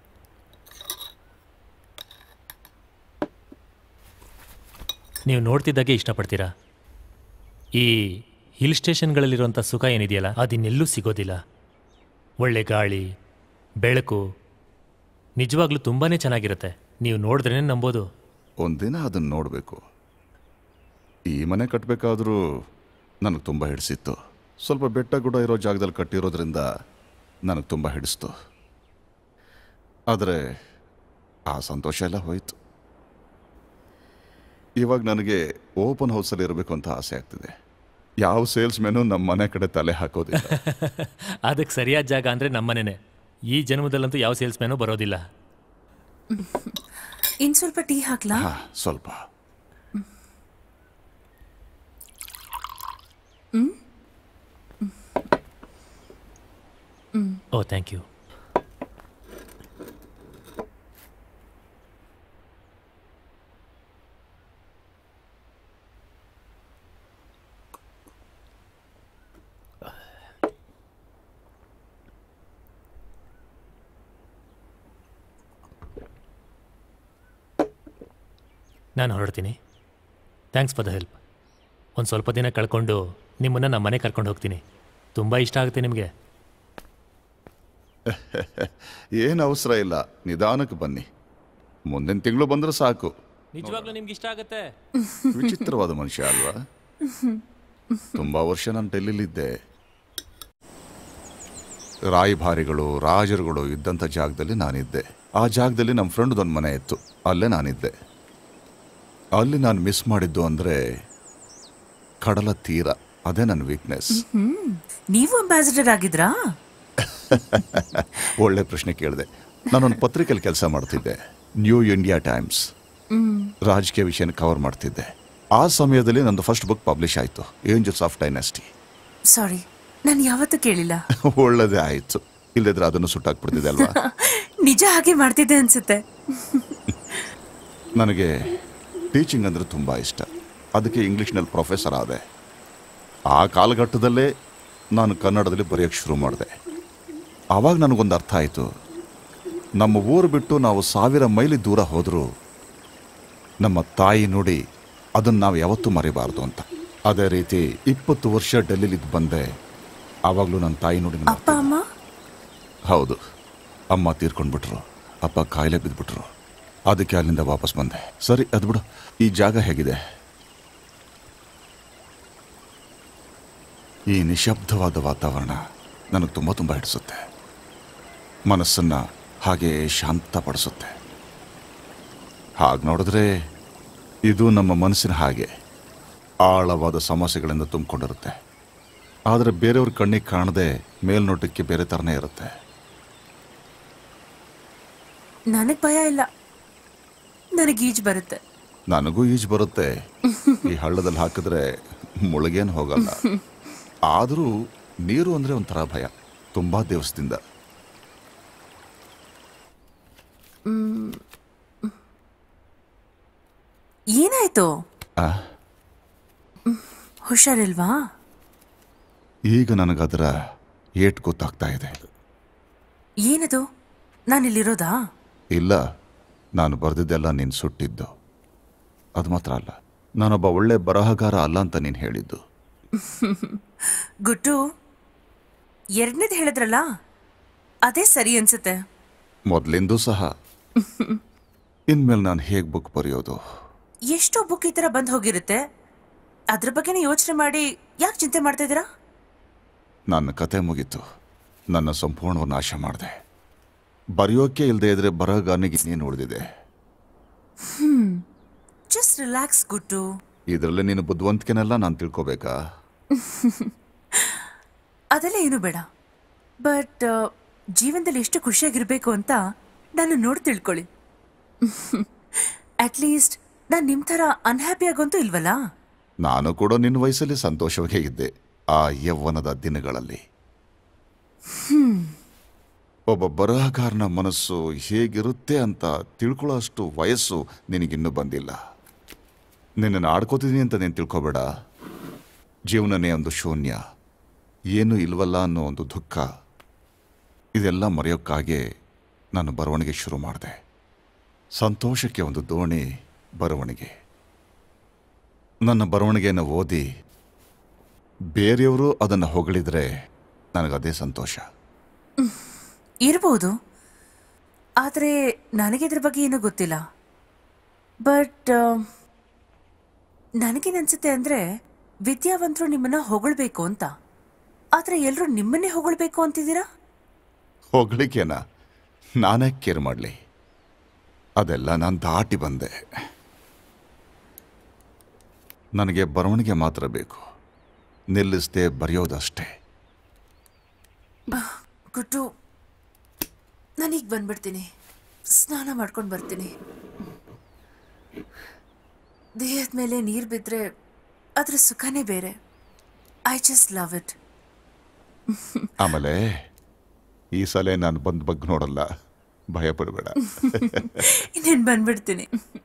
ನೀವು ನೋಡ್ತಿದ್ದಾಗೆ ಇಷ್ಟಪಡ್ತೀರಾ ಈ ಹಿಲ್ ಸ್ಟೇಷನ್ಗಳಲ್ಲಿರುವಂಥ ಸುಖ ಏನಿದೆಯಲ್ಲ ಅದಿನ್ನೆಲ್ಲೂ ಸಿಗೋದಿಲ್ಲ ಒಳ್ಳೆ ಗಾಳಿ ಬೆಳಕು ನಿಜವಾಗ್ಲೂ ತುಂಬಾ ಚೆನ್ನಾಗಿರುತ್ತೆ ನೀವು ನೋಡಿದ್ರೇ ನಂಬೋದು ಒಂದಿನ ಅದನ್ನು ನೋಡಬೇಕು ಈ ಮನೆ ಕಟ್ಟಬೇಕಾದ್ರೂ ನನಗೆ ತುಂಬ ಹಿಡಿಸಿತ್ತು ಸ್ವಲ್ಪ ಬೆಟ್ಟ ಗುಡ್ಡ ಇರೋ ಜಾಗದಲ್ಲಿ ಕಟ್ಟಿರೋದ್ರಿಂದ ನನಗೆ ತುಂಬ ಹಿಡಿಸ್ತು ಆದರೆ ಆ ಸಂತೋಷ ಎಲ್ಲ ಹೋಯಿತು ಇವಾಗ ನನಗೆ ಓಪನ್ ಹೌಸಲ್ಲಿ ಇರಬೇಕು ಅಂತ ಆಸೆ ಆಗ್ತಿದೆ ಯಾವ ಸೇಲ್ಸ್ ಮೆನು ನಮ್ಮ ಮನೆ ಕಡೆ ತಲೆ ಹಾಕೋದಿಲ್ಲ ಅದಕ್ಕೆ ಸರಿಯಾದ ಜಾಗ ಅಂದರೆ ನಮ್ಮನೇನೆ ಈ ಜನ್ಮದಲ್ಲಂತೂ ಯಾವ ಸೇಲ್ಸ್ಮ್ಯಾನು ಬರೋದಿಲ್ಲ ಇನ್ ಸ್ವಲ್ಪ ಟೀ ಹಾಕ್ಲಾ ಹಾ ಸ್ವಲ್ಪ ಓ ಥ್ಯಾಂಕ್ ಯು ನಾನು ಹೊರಡ್ತೀನಿ ಥ್ಯಾಂಕ್ಸ್ ಫಾರ್ ದ ಹೆಲ್ಪ್ ಒಂದು ಸ್ವಲ್ಪ ದಿನ ಕಳ್ಕೊಂಡು ನಿಮ್ಮನ್ನು ನಮ್ಮ ಮನೆ ಕರ್ಕೊಂಡು ಹೋಗ್ತೀನಿ ತುಂಬ ಇಷ್ಟ ಆಗುತ್ತೆ ನಿಮಗೆ ಏನು ಅವಸರ ಇಲ್ಲ ನಿಧಾನಕ್ಕೆ ಬನ್ನಿ ಮುಂದಿನ ತಿಂಗಳು ಬಂದ್ರೆ ಸಾಕು ನಿಜವಾಗ್ಲೂ ನಿಮ್ಗೆ ಇಷ್ಟ ಆಗುತ್ತೆ ವಿಚಿತ್ರವಾದ ಮನುಷ್ಯ ಅಲ್ವಾ ತುಂಬಾ ವರ್ಷ ನಾನು ಡೆಲ್ಲಿಲಿದ್ದೆ ರಾಯಭಾರಿಗಳು ರಾಜರುಗಳು ಇದ್ದಂಥ ಜಾಗದಲ್ಲಿ ನಾನಿದ್ದೆ ಆ ಜಾಗದಲ್ಲಿ ನಮ್ಮ ಫ್ರೆಂಡ್ದೊಂದು ಮನೆ ಇತ್ತು ಅಲ್ಲೇ ನಾನಿದ್ದೆ ಅಲ್ಲಿ ನಾನು ಮಿಸ್ ಮಾಡಿದ್ದು ಅಂದರೆ ಕಡಲ ತೀರ ಅದೇ ನನ್ನ ವೀಕ್ನೆಸ್ ಹ್ಮ್ ನೀವು ಅಂಬಾಸಿಡರ್ ಆಗಿದ್ರಾ ಒಳ್ಳೆ ಪ್ರಶ್ನೆ ಕೇಳಿದೆ ನಾನೊಂದು ಪತ್ರಿಕೆಯಲ್ಲಿ ಕೆಲಸ ಮಾಡ್ತಿದ್ದೆ ನ್ಯೂ ಇಂಡಿಯಾ ಟೈಮ್ಸ್ ರಾಜಕೀಯ ವಿಷಯನ ಕವರ್ ಮಾಡ್ತಿದ್ದೆ ಆ ಸಮಯದಲ್ಲಿ ನಂದು ಫಸ್ಟ್ ಬುಕ್ ಪಬ್ಲಿಷ್ ಆಯಿತು ಏಂಜಲ್ಸ್ ಆಫ್ ಡೈನೆಸ್ಟಿ ಸಾರಿ ನಾನು ಯಾವತ್ತೂ ಕೇಳಿಲ್ಲ ಒಳ್ಳೇದೇ ಆಯಿತು ಇಲ್ಲದ್ರೆ ಅದನ್ನು ಸುಟ್ಟಾಕ್ಬಿಡ್ತಿದೆ ಅಲ್ವಾ ನಿಜ ಹಾಗೆ ಮಾಡ್ತಿದ್ದೆ ಅನ್ಸುತ್ತೆ ನನಗೆ ಟೀಚಿಂಗ್ ಅಂದರೆ ತುಂಬ ಇಷ್ಟ ಅದಕ್ಕೆ ಇಂಗ್ಲೀಷ್ನಲ್ಲಿ ಪ್ರೊಫೆಸರ್ ಆದೆ ಆ ಕಾಲಘಟ್ಟದಲ್ಲೇ ನಾನು ಕನ್ನಡದಲ್ಲಿ ಬರೆಯೋಕ್ಕೆ ಶುರು ಮಾಡಿದೆ ಆವಾಗ ನನಗೊಂದು ಅರ್ಥ ಆಯಿತು ನಮ್ಮ ಊರು ಬಿಟ್ಟು ನಾವು ಸಾವಿರ ಮೈಲಿ ದೂರ ಹೋದರೂ ನಮ್ಮ ತಾಯಿ ನುಡಿ ಅದನ್ನು ನಾವು ಯಾವತ್ತೂ ಮರಿಬಾರ್ದು ಅಂತ ಅದೇ ರೀತಿ ಇಪ್ಪತ್ತು ವರ್ಷ ಡೆಲ್ಲಿಲಿದ್ದು ಬಂದೆ ಆವಾಗಲೂ ನನ್ನ ತಾಯಿ ನುಡಿ ಅಪ್ಪ ಅಮ್ಮ ಹೌದು ಅಮ್ಮ ತೀರ್ಕೊಂಡ್ಬಿಟ್ರು ಅಪ್ಪ ಕಾಯಿಲೆ ಬಿದ್ದುಬಿಟ್ರು ಅದಕ್ಕೆ ಅಲ್ಲಿಂದ ವಾಪಸ್ ಬಂದೆ ಸರಿ ಅದು ಬಿಡು ಈ ಜಾಗ ಹೇಗಿದೆ ಈ ನಿಶಬ್ದವಾದ ವಾತಾವರಣ ನನಗೆ ತುಂಬ ತುಂಬ ಹಿಡಿಸುತ್ತೆ ಮನಸ್ಸನ್ನು ಹಾಗೆ ಶಾಂತಪಡಿಸುತ್ತೆ ಹಾಗೆ ನೋಡಿದ್ರೆ ಇದು ನಮ್ಮ ಮನಸ್ಸಿನ ಹಾಗೆ ಆಳವಾದ ಸಮಸ್ಯೆಗಳಿಂದ ತುಂಬಿಕೊಂಡಿರುತ್ತೆ ಆದರೆ ಬೇರೆಯವ್ರ ಕಣ್ಣಿಗೆ ಕಾಣದೆ ಮೇಲ್ನೋಟಕ್ಕೆ ಬೇರೆ ಥರನೇ ಇರುತ್ತೆ ನನಗ್ ಭಯ ಇಲ್ಲ ನನಗೆ ಈಜ್ ಬರುತ್ತೆ ನನಗೂ ಈಜು ಬರುತ್ತೆ ಈ ಹಳ್ಳದಲ್ಲಿ ಹಾಕಿದ್ರೆ ಮುಳುಗೇನು ಹೋಗಲ್ಲ ಆದರೂ ನೀರು ಅಂದರೆ ಒಂಥರ ಭಯ ತುಂಬ ದಿವಸದಿಂದ ಏನಾಯ್ತು ಆ, ಹುಷಾರಿಲ್ವಾ ಈಗ ನನಗದರ ಏಟ್ ಗೊತ್ತಾಗ್ತಾ ಇದೆ ಏನದು ನಾನಿಲ್ಲಿರೋದಾ ಇಲ್ಲ ನಾನು ಬರೆದಿದ್ದೆಲ್ಲ ನೀನು ಸುಟ್ಟಿದ್ದು ಅದು ಮಾತ್ರ ಅಲ್ಲ ನಾನೊಬ್ಬ ಒಳ್ಳೆ ಬರಹಗಾರ ಅಲ್ಲ ಅಂತ ನೀನು ಹೇಳಿದ್ದು ಗುಟ್ಟು ಎರಡನೇದು ಹೇಳಿದ್ರಲ್ಲ ಅದೇ ಸರಿ ಅನ್ಸುತ್ತೆ ಮೊದಲಿಂದೂ ಸಹ ಇನ್ಮೇಲೆ ನಾನು ಹೇಗೆ ಬುಕ್ ಬರೆಯೋದು ಎಷ್ಟೋ ಬುಕ್ ಈ ಥರ ಬಂದು ಹೋಗಿರುತ್ತೆ ಅದ್ರ ಬಗ್ಗೆನೇ ಯೋಚನೆ ಮಾಡಿ ಯಾಕೆ ಚಿಂತೆ ಮಾಡ್ತಾ ಇದ್ದೀರಾ ನನ್ನ ಕತೆ ಮುಗೀತು ನನ್ನ ಸಂಪೂರ್ಣವನ್ನು ನಾಶ ಮಾಡಿದೆ ಬರೆಯೋಕೆ ಇಲ್ಲದೆ ಇದ್ರೆ ಬರಹಗಾರನಿಗೆ ಇನ್ನೇನು ಉಳಿದಿದೆ ಜಸ್ಟ್ ರಿಲ್ಯಾಕ್ಸ್ ಗುಟ್ಟು ಇದರಲ್ಲಿ ನೀನು ಬುದ್ಧಿವಂತಿಕೆನೆಲ್ಲ ನಾನು ತಿಳ್ಕೊಬೇಕಾ ಅದೆಲ್ಲ ಏನು ಬೇಡ ಬಟ್ ಜೀವನದಲ್ಲಿ ಎಷ್ಟು ಖುಷಿಯಾಗಿರ್ಬೇಕು ಅಂತ ನಾನು ನೋಡಿ ತಿಳ್ಕೊಳ್ಳಿ ಅಟ್ಲೀಸ್ಟ್ ನಾನು ನಿಮ್ಮ ಥರ ಅನ್ಹ್ಯಾಪಿ ಆಗೋಂತೂ ಇಲ್ವಲ್ಲ ನಾನು ಕೂಡ ನಿನ್ನ ವಯಸ್ಸಲ್ಲಿ ಸಂತೋಷವಾಗೇ ಇದ್ದೆ ಆ ಯೌವನದ ದಿನಗಳಲ್ಲಿ ಒಬ್ಬ ಬರಹಗಾರನ ಮನಸ್ಸು ಹೇಗಿರುತ್ತೆ ಅಂತ ತಿಳ್ಕೊಳ್ಳೋ ಅಷ್ಟು ವಯಸ್ಸು ನಿನಗಿನ್ನೂ ಬಂದಿಲ್ಲ ನಿನ್ನನ್ನು ಆಡ್ಕೋತಿದ್ದೀನಿ ಅಂತ ನೀನು ತಿಳ್ಕೊಬೇಡ ಜೀವನನೇ ಒಂದು ಶೂನ್ಯ ಏನೂ ಇಲ್ವಲ್ಲ ಅನ್ನೋ ಒಂದು ದುಃಖ ಇದೆಲ್ಲ ಮರೆಯೋಕ್ಕಾಗೇ ನಾನು ಬರವಣಿಗೆ ಶುರು ಮಾಡಿದೆ ಸಂತೋಷಕ್ಕೆ ಒಂದು ದೋಣಿ ಬರವಣಿಗೆ ನನ್ನ ಬರವಣಿಗೆಯನ್ನು ಓದಿ ಬೇರೆಯವರು ಅದನ್ನು ಹೊಗಳಿದ್ರೆ ನನಗದೇ ಸಂತೋಷ ಇರ್ಬೋದು ಆದರೆ ನನಗೆ ಇದ್ರ ಬಗ್ಗೆ ಏನೂ ಗೊತ್ತಿಲ್ಲ ಬಟ್ ನನಗೇನನ್ಸುತ್ತೆ ಅಂದರೆ ವಿದ್ಯಾವಂತರು ನಿಮ್ಮನ್ನ ಹೊಗಳ್ಬೇಕು ಅಂತ ಆದರೆ ಎಲ್ಲರೂ ನಿಮ್ಮನ್ನೇ ಹೊಗಳ್ಬೇಕು ಅಂತಿದ್ದೀರಾ ಹೊಗಳಿಕೆನ ನಾನೇ ಕೇರ್ ಮಾಡಲಿ ಅದೆಲ್ಲ ನಾನು ದಾಟಿ ಬಂದೆ ನನಗೆ ಬರವಣಿಗೆ ಮಾತ್ರ ಬೇಕು ನಿಲ್ಲಿಸದೆ ಬರೆಯೋದಷ್ಟೇ ಗುಟ್ಟು ನಾನೀಗ ಬಂದ್ಬಿಡ್ತೀನಿ ಸ್ನಾನ ಮಾಡ್ಕೊಂಡು ಬರ್ತೀನಿ ದೇಹದ ಮೇಲೆ ನೀರು ಬಿದ್ದರೆ ಅದ್ರ ಸುಖನೇ ಬೇರೆ ಐ ಜಸ್ಟ್ ಲವ್ ಇಟ್ ಆಮೇಲೆ ಈ ಸಲ ನಾನು ಬಂದು ಬಗ್ಗೆ ನೋಡಲ್ಲ ಭಯ ಪಡಬೇಡ ಇನ್ನೇನು ಬಂದ್ಬಿಡ್ತೀನಿ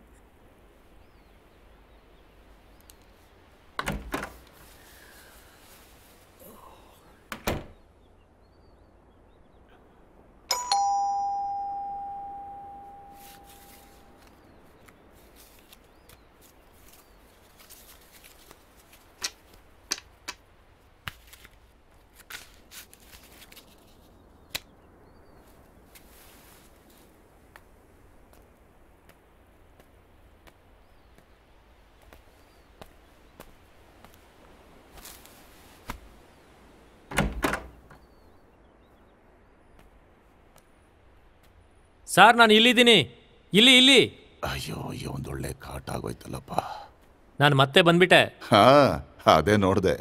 ಸಾರ್ ನಾನು ಇಲ್ಲಿದ್ದೀನಿ ಇಲ್ಲಿ ಇಲ್ಲಿ ಅಯ್ಯೋ ಈ ಒಂದೊಳ್ಳೆ ಕಾಟ ಆಗೋಯ್ತಲ್ಲಪ್ಪ ನಾನು ಮತ್ತೆ ಬಂದ್ಬಿಟ್ಟೆ ಹಾ ಅದೇ ನೋಡಿದೆ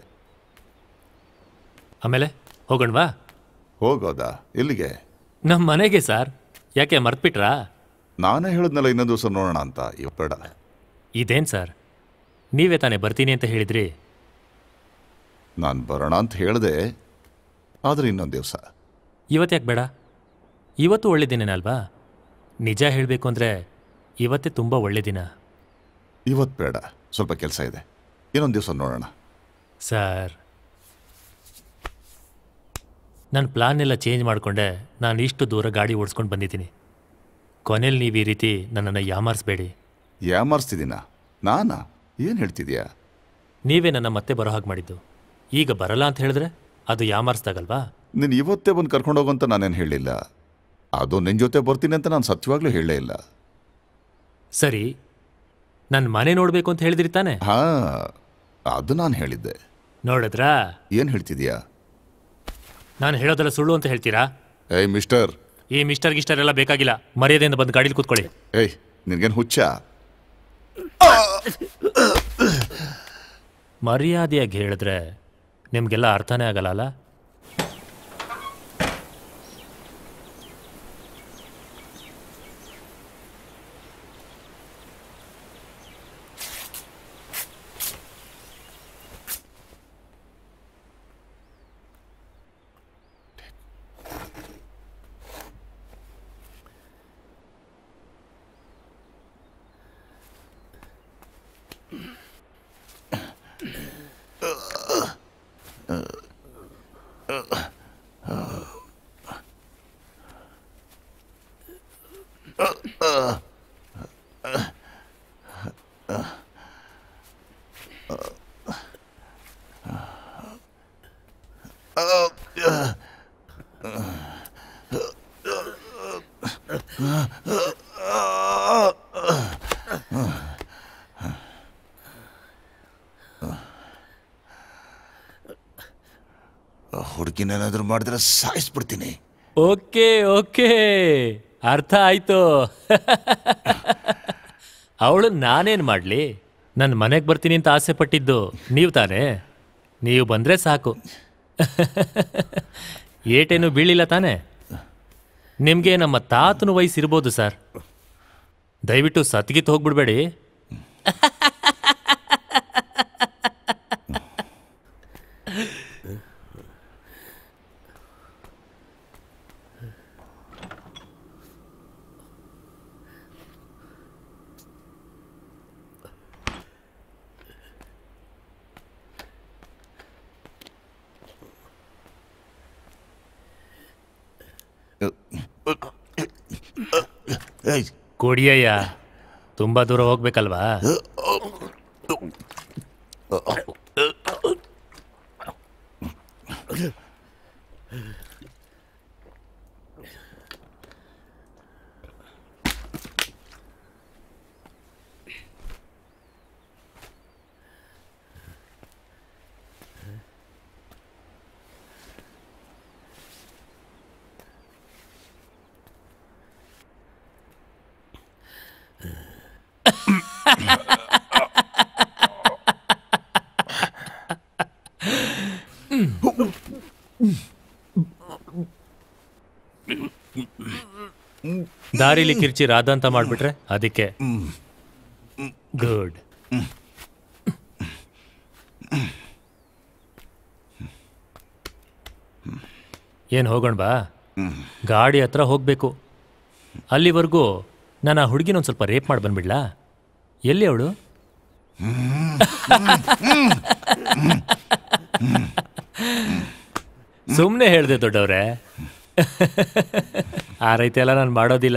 ಆಮೇಲೆ ಹೋಗೋಣವಾ ಹೋಗೋದಾ ಇಲ್ಲಿಗೆ ನಮ್ಮ ಮನೆಗೆ ಸರ್ ಯಾಕೆ ಮರ್ತ್ಬಿಟ್ರಾ ನಾನೇ ಹೇಳಿದ್ನಲ್ಲ ಇನ್ನೊಂದು ದಿವಸ ನೋಡೋಣ ಅಂತ ಇವ್ ಬೇಡ ಇದೇನು ಸರ್ ನೀವೇ ತಾನೇ ಬರ್ತೀನಿ ಅಂತ ಹೇಳಿದ್ರಿ ನಾನು ಬರೋಣ ಅಂತ ಹೇಳಿದೆ ಆದರೆ ಇನ್ನೊಂದು ದಿವಸ ಇವತ್ತು ಯಾಕೆ ಬೇಡ ಇವತ್ತು ಒಳ್ಳೆ ದಿನನೇ ಅಲ್ವಾ ನಿಜ ಹೇಳಬೇಕು ಅಂದರೆ ಇವತ್ತೇ ತುಂಬ ಒಳ್ಳೆ ದಿನ ಇವತ್ತು ಬೇಡ ಸ್ವಲ್ಪ ಕೆಲಸ ಇದೆ ಇನ್ನೊಂದು ದಿವಸ ನೋಡೋಣ ಸರ್ ನನ್ನ ಪ್ಲಾನ್ ಎಲ್ಲ ಚೇಂಜ್ ಮಾಡಿಕೊಂಡೆ ನಾನು ಇಷ್ಟು ದೂರ ಗಾಡಿ ಓಡಿಸ್ಕೊಂಡು ಬಂದಿದ್ದೀನಿ ಕೊನೆಯಲ್ಲಿ ನೀವು ಈ ರೀತಿ ನನ್ನನ್ನು ಯಾಮಾರಿಸ್ಬೇಡಿ ಯಾಮಾರಿಸ್ತಿದ್ದೀನ ನಾನಾ ಏನು ಹೇಳ್ತಿದ್ಯಾ ನೀವೇ ನನ್ನ ಮತ್ತೆ ಬರೋ ಹಾಗೆ ಮಾಡಿದ್ದು ಈಗ ಬರಲ್ಲ ಅಂತ ಹೇಳಿದ್ರೆ ಅದು ಯಾಮಾರಿಸ್ದಾಗಲ್ವಾ ನೀನು ಇವತ್ತೇ ಬಂದು ಕರ್ಕೊಂಡು ಹೋಗಂತ ನಾನೇನು ಹೇಳಿಲ್ಲ ಅದು ನಿನ್ನ ಜೊತೆ ಬರ್ತೀನಿ ಅಂತ ನಾನು ಸತ್ಯವಾಗ್ಲೂ ಹೇಳೇ ಇಲ್ಲ ಸರಿ ನನ್ನ ಮನೆ ನೋಡಬೇಕು ಅಂತ ಹೇಳಿದ್ರಿ ತಾನೆ ಹಾ ಅದು ನಾನು ಹೇಳಿದ್ದೆ ನೋಡಿದ್ರಾ ಏನು ಹೇಳ್ತಿದ್ಯಾ ನಾನು ಹೇಳೋದೆಲ್ಲ ಸುಳ್ಳು ಅಂತ ಹೇಳ್ತೀರಾ ಏಯ್ ಮಿಸ್ಟರ್ ಈ ಮಿಸ್ಟರ್ ಗಿಸ್ಟರ್ ಎಲ್ಲ ಬೇಕಾಗಿಲ್ಲ ಮರ್ಯಾದೆಯಿಂದ ಬಂದು ಗಾಡೀಲಿ ಕೂತ್ಕೊಳ್ಳಿ ಏಯ್ ನಿನಗೇನು ಹುಚ್ಚ ಮರ್ಯಾದೆಯಾಗಿ ಹೇಳಿದ್ರೆ ನಿಮಗೆಲ್ಲ ಅರ್ಥನೇ ಆಗಲ್ಲ ಅಲ್ಲ ಹುಡುಗಿನೇನಾದ್ರೂ ಮಾಡಿದ್ರೆ ಸಾಯಿಸ್ಬಿಡ್ತೀನಿ ಓಕೆ ಓಕೆ ಅರ್ಥ ಆಯ್ತು ಅವಳು ನಾನೇನು ಮಾಡಲಿ ನನ್ನ ಮನೆಗೆ ಬರ್ತೀನಿ ಅಂತ ಆಸೆ ಪಟ್ಟಿದ್ದು ನೀವು ತಾನೇ ನೀವು ಬಂದರೆ ಸಾಕು ಏಟೇನು ಬೀಳಿಲ್ಲ ತಾನೇ ನಿಮಗೆ ನಮ್ಮ ತಾತನ ವಯಸ್ಸಿರ್ಬೋದು ಸರ್ ದಯವಿಟ್ಟು ಸತ್ಗಿತ್ತು ಹೋಗ್ಬಿಡ್ಬೇಡಿ ಏಯ್ ಕೊಡಿಯಯ್ಯ ತುಂಬ ದೂರ ಹೋಗ್ಬೇಕಲ್ವಾ ದಾರಿಲಿ ಕಿರ್ಚಿ ರಾಧ ಅಂತ ಮಾಡ್ಬಿಟ್ರೆ ಅದಕ್ಕೆ ಗುಡ್ ಏನು ಹೋಗೋಣ ಬಾ ಗಾಡಿ ಹತ್ರ ಹೋಗಬೇಕು ಅಲ್ಲಿವರೆಗೂ ನಾನು ಆ ಹುಡುಗಿನ ಒಂದು ಸ್ವಲ್ಪ ರೇಪ್ ಮಾಡಿ ಬಂದ್ಬಿಡ್ಲಾ ಎಲ್ಲಿ ಅವಳು ಸುಮ್ಮನೆ ಹೇಳಿದೆ ದೊಡ್ಡವ್ರೆ ಆ ರೈತ ಎಲ್ಲ ನಾನು ಮಾಡೋದಿಲ್ಲ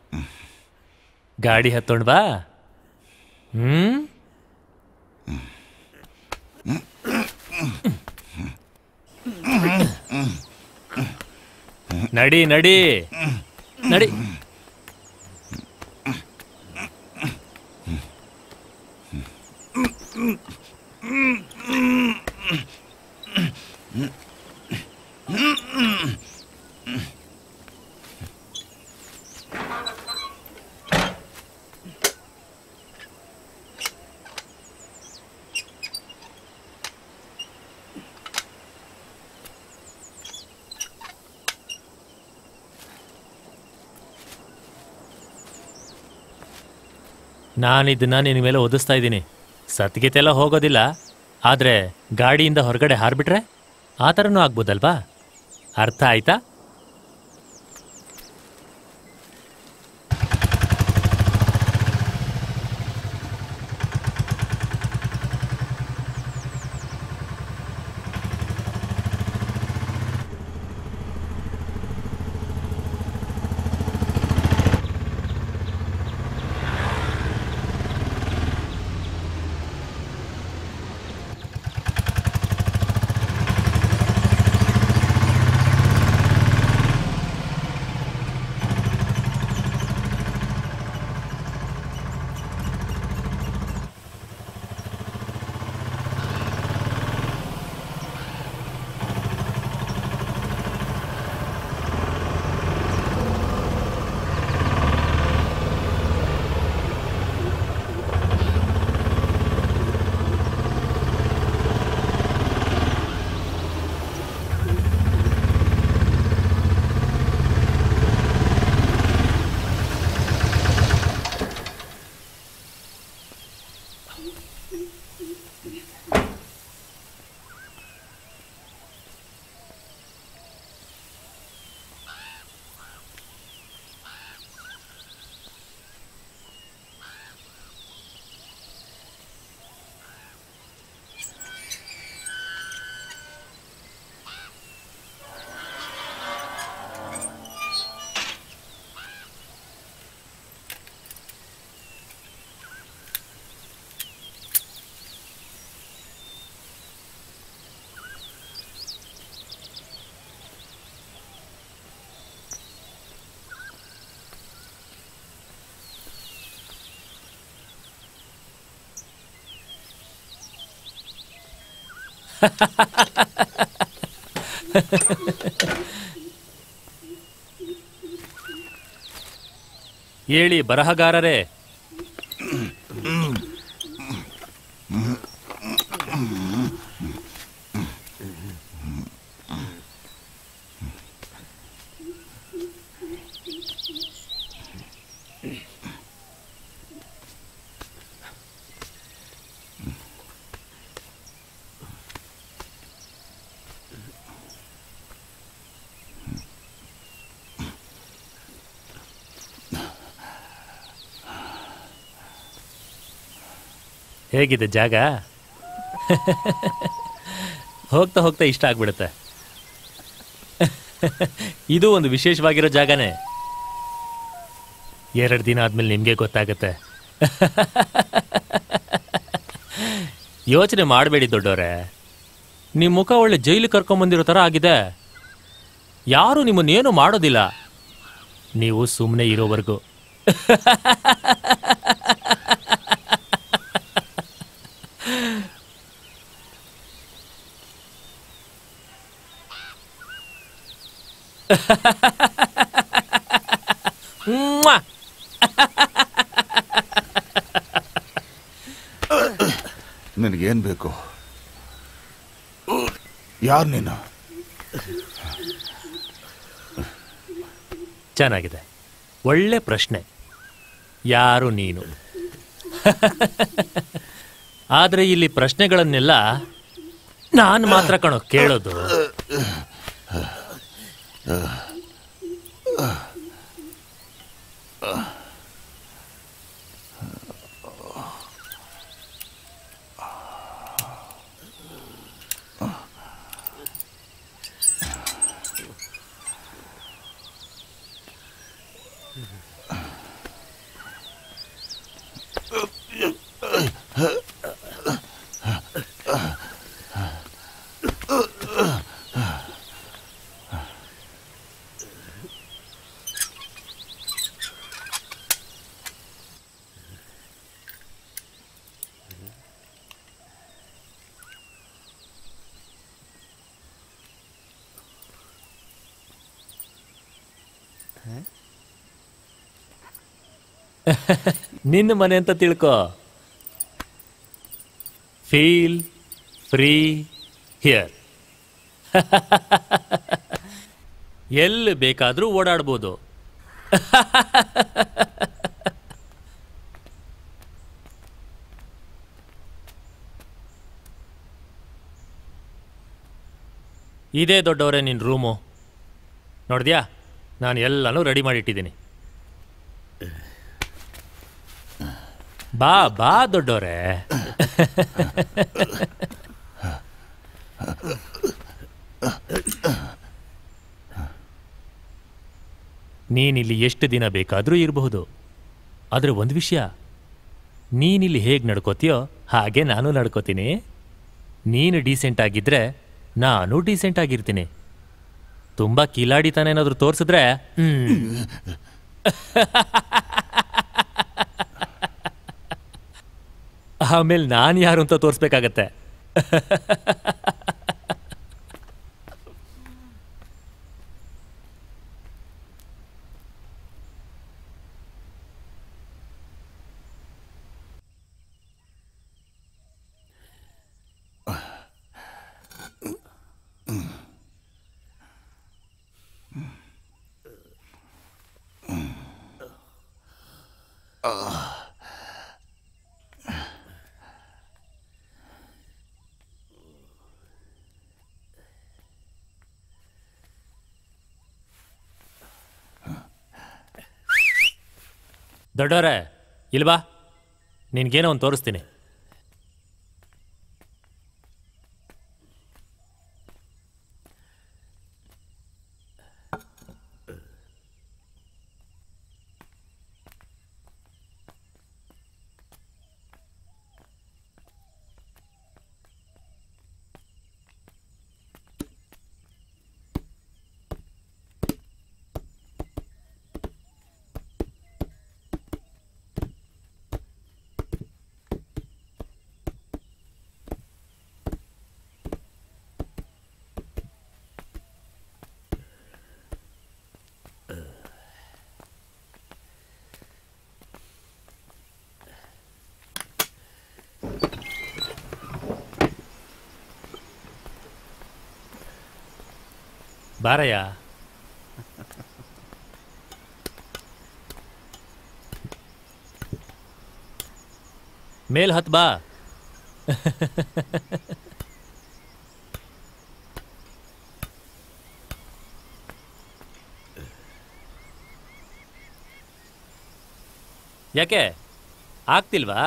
ಗಾಡಿ ಹತ್ತೋಣ ಬಾ ಹ್ಮ್ ನಡಿ ನಡಿ ನಡಿ ನಾನು ಇದನ್ನ ನಿನ್ನ ಮೇಲೆ ಒದಿಸ್ತಾ ಇದ್ದೀನಿ ಸತ್ಗಿತೆಲ್ಲ ಹೋಗೋದಿಲ್ಲ ಆದರೆ ಗಾಡಿಯಿಂದ ಹೊರಗಡೆ ಹಾರ್ಬಿಟ್ರೆ ಆ ಥರನೂ ಆಗ್ಬೋದಲ್ವಾ ಅರ್ಥ ಆಯ್ತಾ ಹೇಳಿ ಬರಹಗಾರರೇ ಹೇಗಿದೆ ಜಾಗ ಹೋಗ್ತಾ ಹೋಗ್ತಾ ಇಷ್ಟ ಆಗ್ಬಿಡುತ್ತೆ ಇದು ಒಂದು ವಿಶೇಷವಾಗಿರೋ ಜಾಗನೇ ಎರಡು ದಿನ ಆದ್ಮೇಲೆ ನಿಮಗೆ ಗೊತ್ತಾಗತ್ತೆ ಯೋಚನೆ ಮಾಡಬೇಡಿ ದೊಡ್ಡವರೇ ನಿಮ್ಮ ಮುಖ ಒಳ್ಳೆ ಜೈಲು ಕರ್ಕೊಂಬಂದಿರೋ ಥರ ಆಗಿದೆ ಯಾರು ನಿಮ್ಮನ್ನೇನು ಮಾಡೋದಿಲ್ಲ ನೀವು ಸುಮ್ಮನೆ ಇರೋವರೆಗೂ ಮ್ವಾ! ನಿನಗೇನು ಬೇಕು ಯಾರು ನೀನು ಚೆನ್ನಾಗಿದೆ ಒಳ್ಳೆ ಪ್ರಶ್ನೆ ಯಾರು ನೀನು ಆದರೆ ಇಲ್ಲಿ ಪ್ರಶ್ನೆಗಳನ್ನೆಲ್ಲ ನಾನು ಮಾತ್ರ ಕಣೋ ಕೇಳೋದು ನಿನ್ನ ಮನೆ ಅಂತ ತಿಳ್ಕೊ ಫೀಲ್ ಫ್ರೀ ಹಿಯರ್ ಎಲ್ಲಿ ಬೇಕಾದರೂ ಓಡಾಡ್ಬೋದು ಇದೇ ದೊಡ್ಡವರೇ ನಿನ್ನ ರೂಮು ನೋಡಿದ್ಯಾ ನಾನು ಎಲ್ಲನೂ ರೆಡಿ ಮಾಡಿಟ್ಟಿದ್ದೀನಿ ಬಾ ಬಾ ದೊಡ್ಡವರೇ ನೀನಿಲ್ಲಿ ಎಷ್ಟು ದಿನ ಬೇಕಾದರೂ ಇರಬಹುದು ಆದರೆ ಒಂದು ವಿಷಯ ನೀನಿಲ್ಲಿ ಹೇಗೆ ನಡ್ಕೋತೀಯೋ ಹಾಗೆ ನಾನು ನಡ್ಕೋತೀನಿ ನೀನು ಡೀಸೆಂಟ್ ಆಗಿದ್ರೆ ನಾನು ಡೀಸೆಂಟ್ ಆಗಿರ್ತೀನಿ ತುಂಬ ಕಿಲಾಡಿತನ ಏನಾದರೂ ತೋರಿಸಿದ್ರೆ ಆಮೇಲೆ ನಾನು ಯಾರು ಅಂತ ತೋರಿಸ್ಬೇಕಾಗತ್ತೆ ದೊಡ್ಡವರೇ ಇಲ್ವಾ ನಿನ್ಗೇನೋ ಒಂದು ತೋರಿಸ್ತೀನಿ ಬಾರಯ್ಯ ಮೇಲ್ ಹತ್ ಬಾ ಯಾಕೆ ಆಗ್ತಿಲ್ವಾ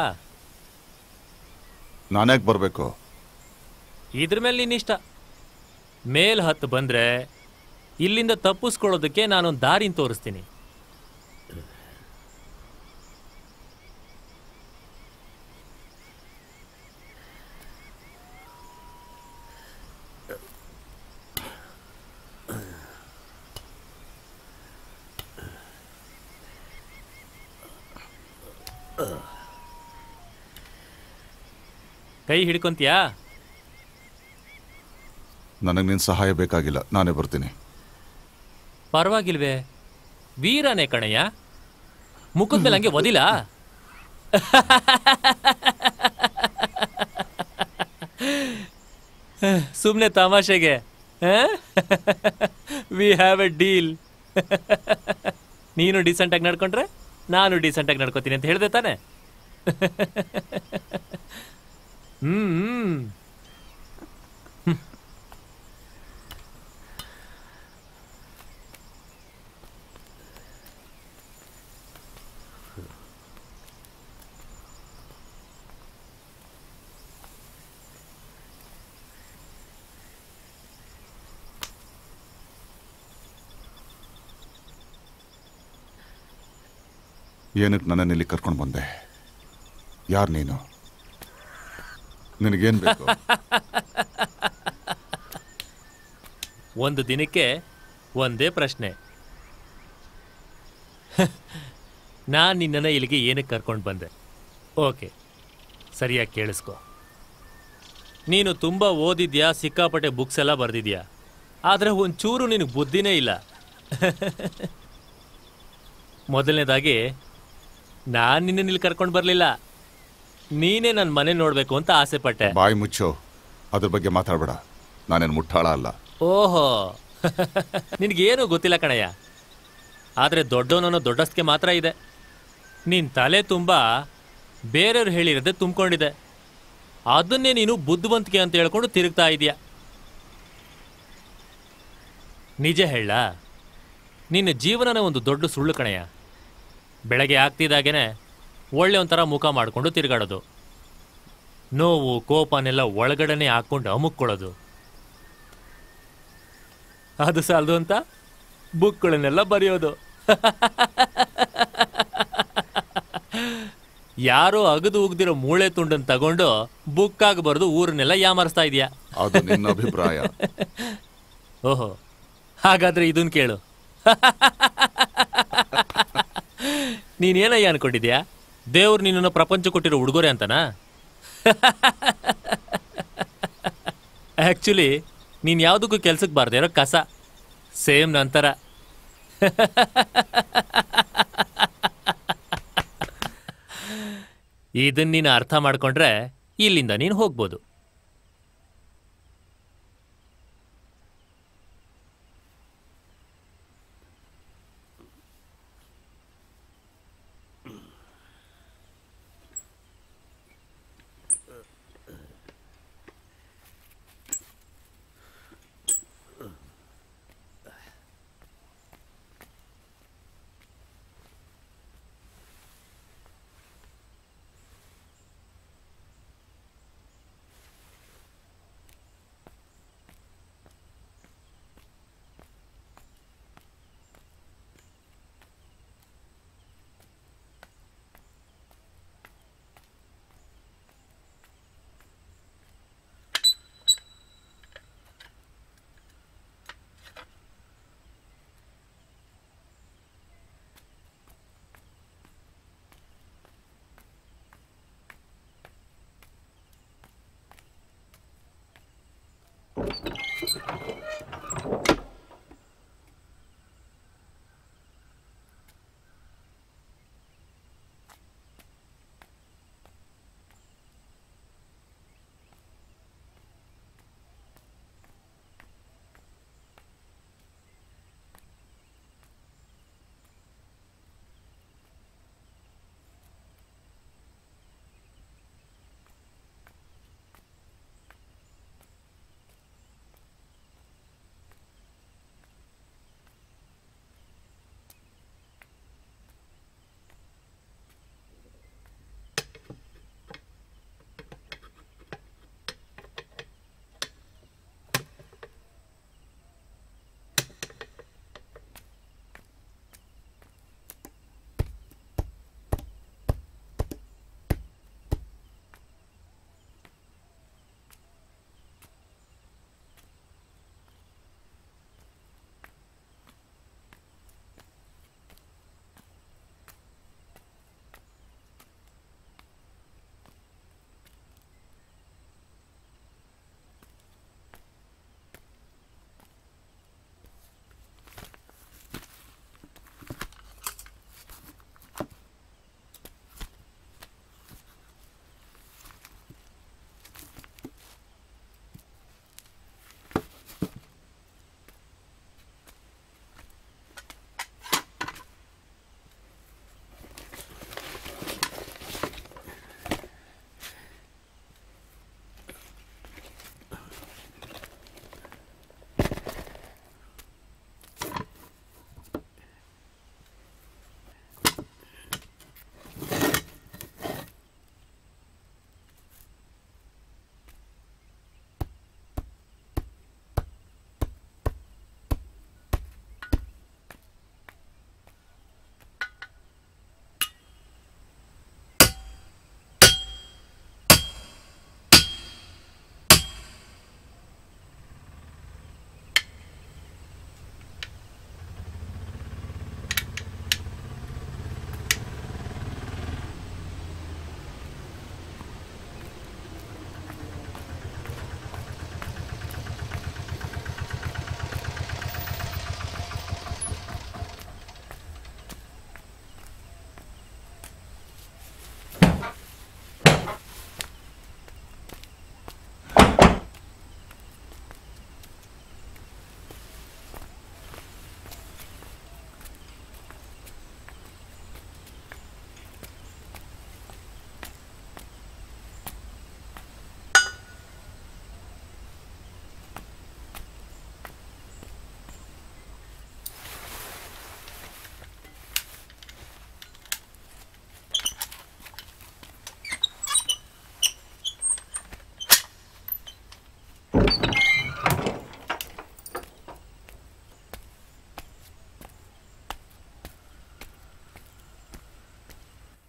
ನಾನ್ಯಾಕೆ ಬರಬೇಕು ಇದ್ರ ಮೇಲೆ ನಿನ್ನಿಷ್ಟ ಮೇಲ್ ಹತ್ತು ಬಂದ್ರೆ ಇಲ್ಲಿಂದ ತಪ್ಪಿಸ್ಕೊಳ್ಳೋದಕ್ಕೆ ನಾನೊಂದು ದಾರಿನ ತೋರಿಸ್ತೀನಿ ಕೈ ಹಿಡ್ಕೊಂತೀಯಾ ನನಗೆ ನಿನ್ನ ಸಹಾಯ ಬೇಕಾಗಿಲ್ಲ ನಾನೇ ಬರ್ತೀನಿ ಪರವಾಗಿಲ್ವೇ ವೀರನೇ ಕಣಯ್ಯ ಮುಖದ ಮೇಲೆ ಹಂಗೆ ಒದಿಲ್ಲ ಸುಮ್ಮನೆ ತಮಾಷೆಗೆ ವಿ ಹ್ಯಾವ್ ಎ ಡೀಲ್ ನೀನು ಡೀಸೆಂಟಾಗಿ ನಡ್ಕೊಂಡ್ರೆ ನಾನು ಡೀಸೆಂಟಾಗಿ ನಡ್ಕೋತೀನಿ ಅಂತ ಹೇಳ್ದೆ ತಾನೆ ಹ್ಮ್ ಏನಕ್ಕೆ ನನ್ನನ್ನು ಇಲ್ಲಿ ಕರ್ಕೊಂಡು ಬಂದೆ ಯಾರು ನೀನು ನಿನಗೇನು ಬೇಕು ಒಂದು ದಿನಕ್ಕೆ ಒಂದೇ ಪ್ರಶ್ನೆ ನಾನು ನಿನ್ನನ್ನು ಇಲ್ಲಿಗೆ ಏನಕ್ಕೆ ಕರ್ಕೊಂಡು ಬಂದೆ ಓಕೆ ಸರಿಯಾಗಿ ಕೇಳಿಸ್ಕೊ ನೀನು ತುಂಬ ಓದಿದ್ಯಾ ಸಿಕ್ಕಾಪಟ್ಟೆ ಬುಕ್ಸ್ ಎಲ್ಲ ಬರೆದಿದ್ಯಾ ಆದರೆ ಒಂಚೂರು ನಿನಗೆ ಬುದ್ಧಿನೇ ಇಲ್ಲ ಮೊದಲನೇದಾಗಿ ನಾನು ನಿನ್ನನ್ನು ಇಲ್ಲಿ ಕರ್ಕೊಂಡು ಬರಲಿಲ್ಲ ನೀನೇ ನನ್ನ ಮನೆ ನೋಡಬೇಕು ಅಂತ ಆಸೆ ಪಟ್ಟೆ ಬಾಯಿ ಮುಚ್ಚೋ ಅದ್ರ ಬಗ್ಗೆ ಮಾತಾಡಬೇಡ ನಾನೇನು ಮುಟ್ಟಾಳ ಅಲ್ಲ ಓಹೋ ನಿನಗೇನು ಗೊತ್ತಿಲ್ಲ ಕಣಯ್ಯ ಆದರೆ ದೊಡ್ಡವನನ್ನೋ ದೊಡ್ಡಸ್ಗೆ ಮಾತ್ರ ಇದೆ ನಿನ್ನ ತಲೆ ತುಂಬ ಬೇರೆಯವ್ರು ಹೇಳಿರೋದೇ ತುಂಬಿಕೊಂಡಿದೆ ಅದನ್ನೇ ನೀನು ಬುದ್ಧಿವಂತಿಕೆ ಅಂತ ಹೇಳ್ಕೊಂಡು ತಿರುಗ್ತಾ ಇದೀಯ ನಿಜ ಹೇಳ ನಿನ್ನ ಜೀವನನೇ ಒಂದು ದೊಡ್ಡ ಸುಳ್ಳು ಕಣಯ್ಯ ಬೆಳಗ್ಗೆ ಆಗ್ತಿದ್ದಾಗೇನೆ ಒಳ್ಳೆ ಒಂಥರ ಮುಖ ಮಾಡಿಕೊಂಡು ತಿರುಗಾಡೋದು ನೋವು ಕೋಪನೆಲ್ಲ ಒಳಗಡೆನೆ ಹಾಕ್ಕೊಂಡು ಅಮುಕ್ಕೊಳ್ಳೋದು ಅದು ಸಾಲದು ಅಂತ ಬುಕ್ಗಳನ್ನೆಲ್ಲ ಬರೆಯೋದು ಯಾರೋ ಅಗದು ಉಗ್ದಿರೋ ಮೂಳೆ ತುಂಡನ್ನು ತಗೊಂಡು ಬುಕ್ಕಾಗಿ ಬರೆದು ಊರನ್ನೆಲ್ಲ ಯಾಮರಿಸ್ತಾ ಇದೀಯಾ ಅದು ನಿನ್ನ ಅಭಿಪ್ರಾಯ ಓಹೋ ಹಾಗಾದ್ರೆ ಇದನ್ ಕೇಳು ನೀನೇನಯ್ಯ ಅನ್ಕೊಂಡಿದ್ಯಾ ದೇವ್ರು ನಿನ್ನನ್ನು ಪ್ರಪಂಚ ಕೊಟ್ಟಿರೋ ಉಡುಗೊರೆ ಅಂತನಾ ಆ್ಯಕ್ಚುಲಿ ನೀನು ಯಾವುದಕ್ಕೂ ಕೆಲ್ಸಕ್ಕೆ ಬಾರ್ದೇ ಇರೋ ಕಸ ಸೇಮ್ ನಂತರ ಇದನ್ನ ನೀನು ಅರ್ಥ ಮಾಡ್ಕೊಂಡ್ರೆ ಇಲ್ಲಿಂದ ನೀನು ಹೋಗ್ಬೋದು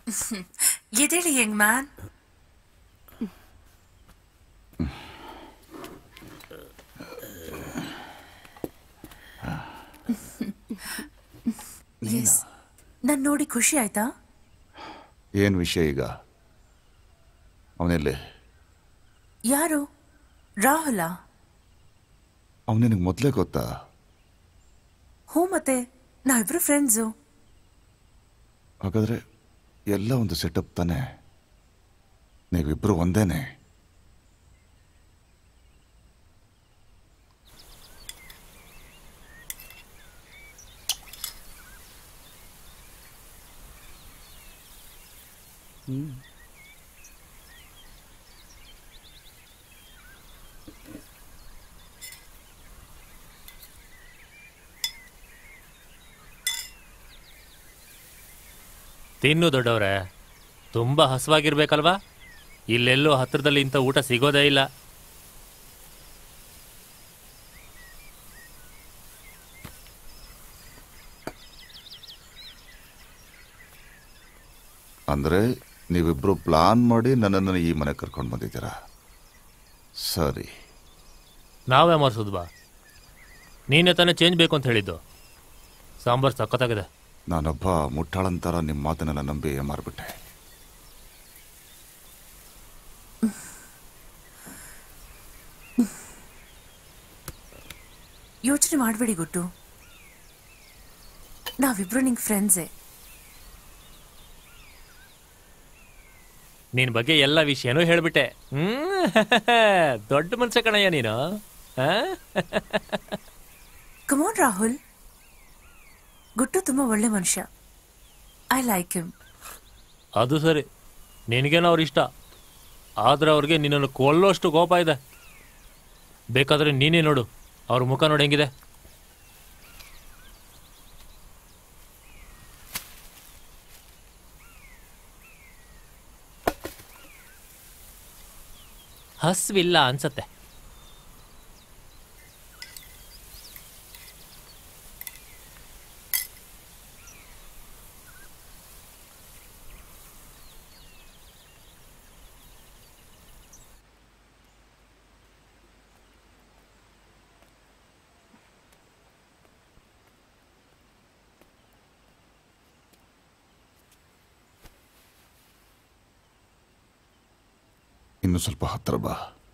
ಎದೇಳಿ ಯಂಗ್ ಮ್ಯಾನ್ ಎಸ್ ನನ್ ನೋಡಿ ಖುಷಿ ಆಯ್ತಾ ಏನು ವಿಷಯ ಈಗ ಅವನೆಲ್ಲಿ ಯಾರು ರಾಹುಲ ಅವನಿಗೆ ಮೊದಲೇ ಗೊತ್ತಾ ಹ್ಞೂ ಮತ್ತೆ ನಾವಿಬ್ರು ಫ್ರೆಂಡ್ಸು ಹಾಗಾದ್ರೆ ಎಲ್ಲ ಒಂದು ಸೆಟಪ್ ತಾನೆ ನೀವಿಬ್ರು ಒಂದೇನೆ ತಿನ್ನು ದೊಡ್ಡವ್ರೆ ತುಂಬ ಹಸುವಾಗಿರ್ಬೇಕಲ್ವಾ ಇಲ್ಲೆಲ್ಲೂ ಹತ್ರದಲ್ಲಿ ಇಂಥ ಊಟ ಸಿಗೋದೇ ಇಲ್ಲ ಅಂದ್ರೆ ನೀವಿಬ್ರು ಪ್ಲಾನ್ ಮಾಡಿ ನನ್ನನ್ನು ಈ ಮನೆ ಕರ್ಕೊಂಡು ಬಂದಿದ್ದೀರಾ ಸರಿ ನಾವೇ ಮಾಡಿಸೋದು ಬಾ ನೀನೇ ತಾನೇ ಚೇಂಜ್ ಬೇಕು ಅಂತ ಹೇಳಿದ್ದು ಸಾಂಬಾರು ಸಖತ್ತಾಗಿದೆ ನಾನೊಬ್ಬ ಮುಟ್ಟಾಳಂತರ ನಿಮ್ಮ ಮಾತನ್ನೆಲ್ಲ ನಂಬಿ ಮಾರ್ಬಿಟ್ಟೆ ಯೋಚನೆ ಮಾಡಬೇಡಿ ಗುಟ್ಟು ನಾವಿಬ್ರು ನಿಂಗೆ ಫ್ರೆಂಡ್ಸೇ ನಿನ್ನ ಬಗ್ಗೆ ಎಲ್ಲ ವಿಷಯನೂ ಹೇಳ್ಬಿಟ್ಟೆ ಹ್ಮ್ ದೊಡ್ಡ ಮನುಷ್ಯ ಕಣಯ್ಯ ನೀನು ಆ? ಕಮೋನ್ ರಾಹುಲ್ ಗುಟ್ಟು ತುಂಬ ಒಳ್ಳೆ ಮನುಷ್ಯ ಐ ಲೈಕ್ ಹಿಮ್ ಅದು ಸರಿ ನಿನಗೇನೋ ಅವ್ರ ಇಷ್ಟ ಆದ್ರೆ ಅವ್ರಿಗೆ ನಿನ್ನನ್ನು ಕೊಲ್ಲೋಷ್ಟು ಕೋಪ ಇದೆ ಬೇಕಾದ್ರೆ ನೀನೇ ನೋಡು ಅವ್ರ ಮುಖ ನೋಡಿ ಹೆಂಗಿದೆ ಹಸ್ವಿಲ್ಲ ಅನ್ಸತ್ತೆ ಇನ್ನು ಸ್ವಲ್ಪ ಹತ್ರ ಬಾ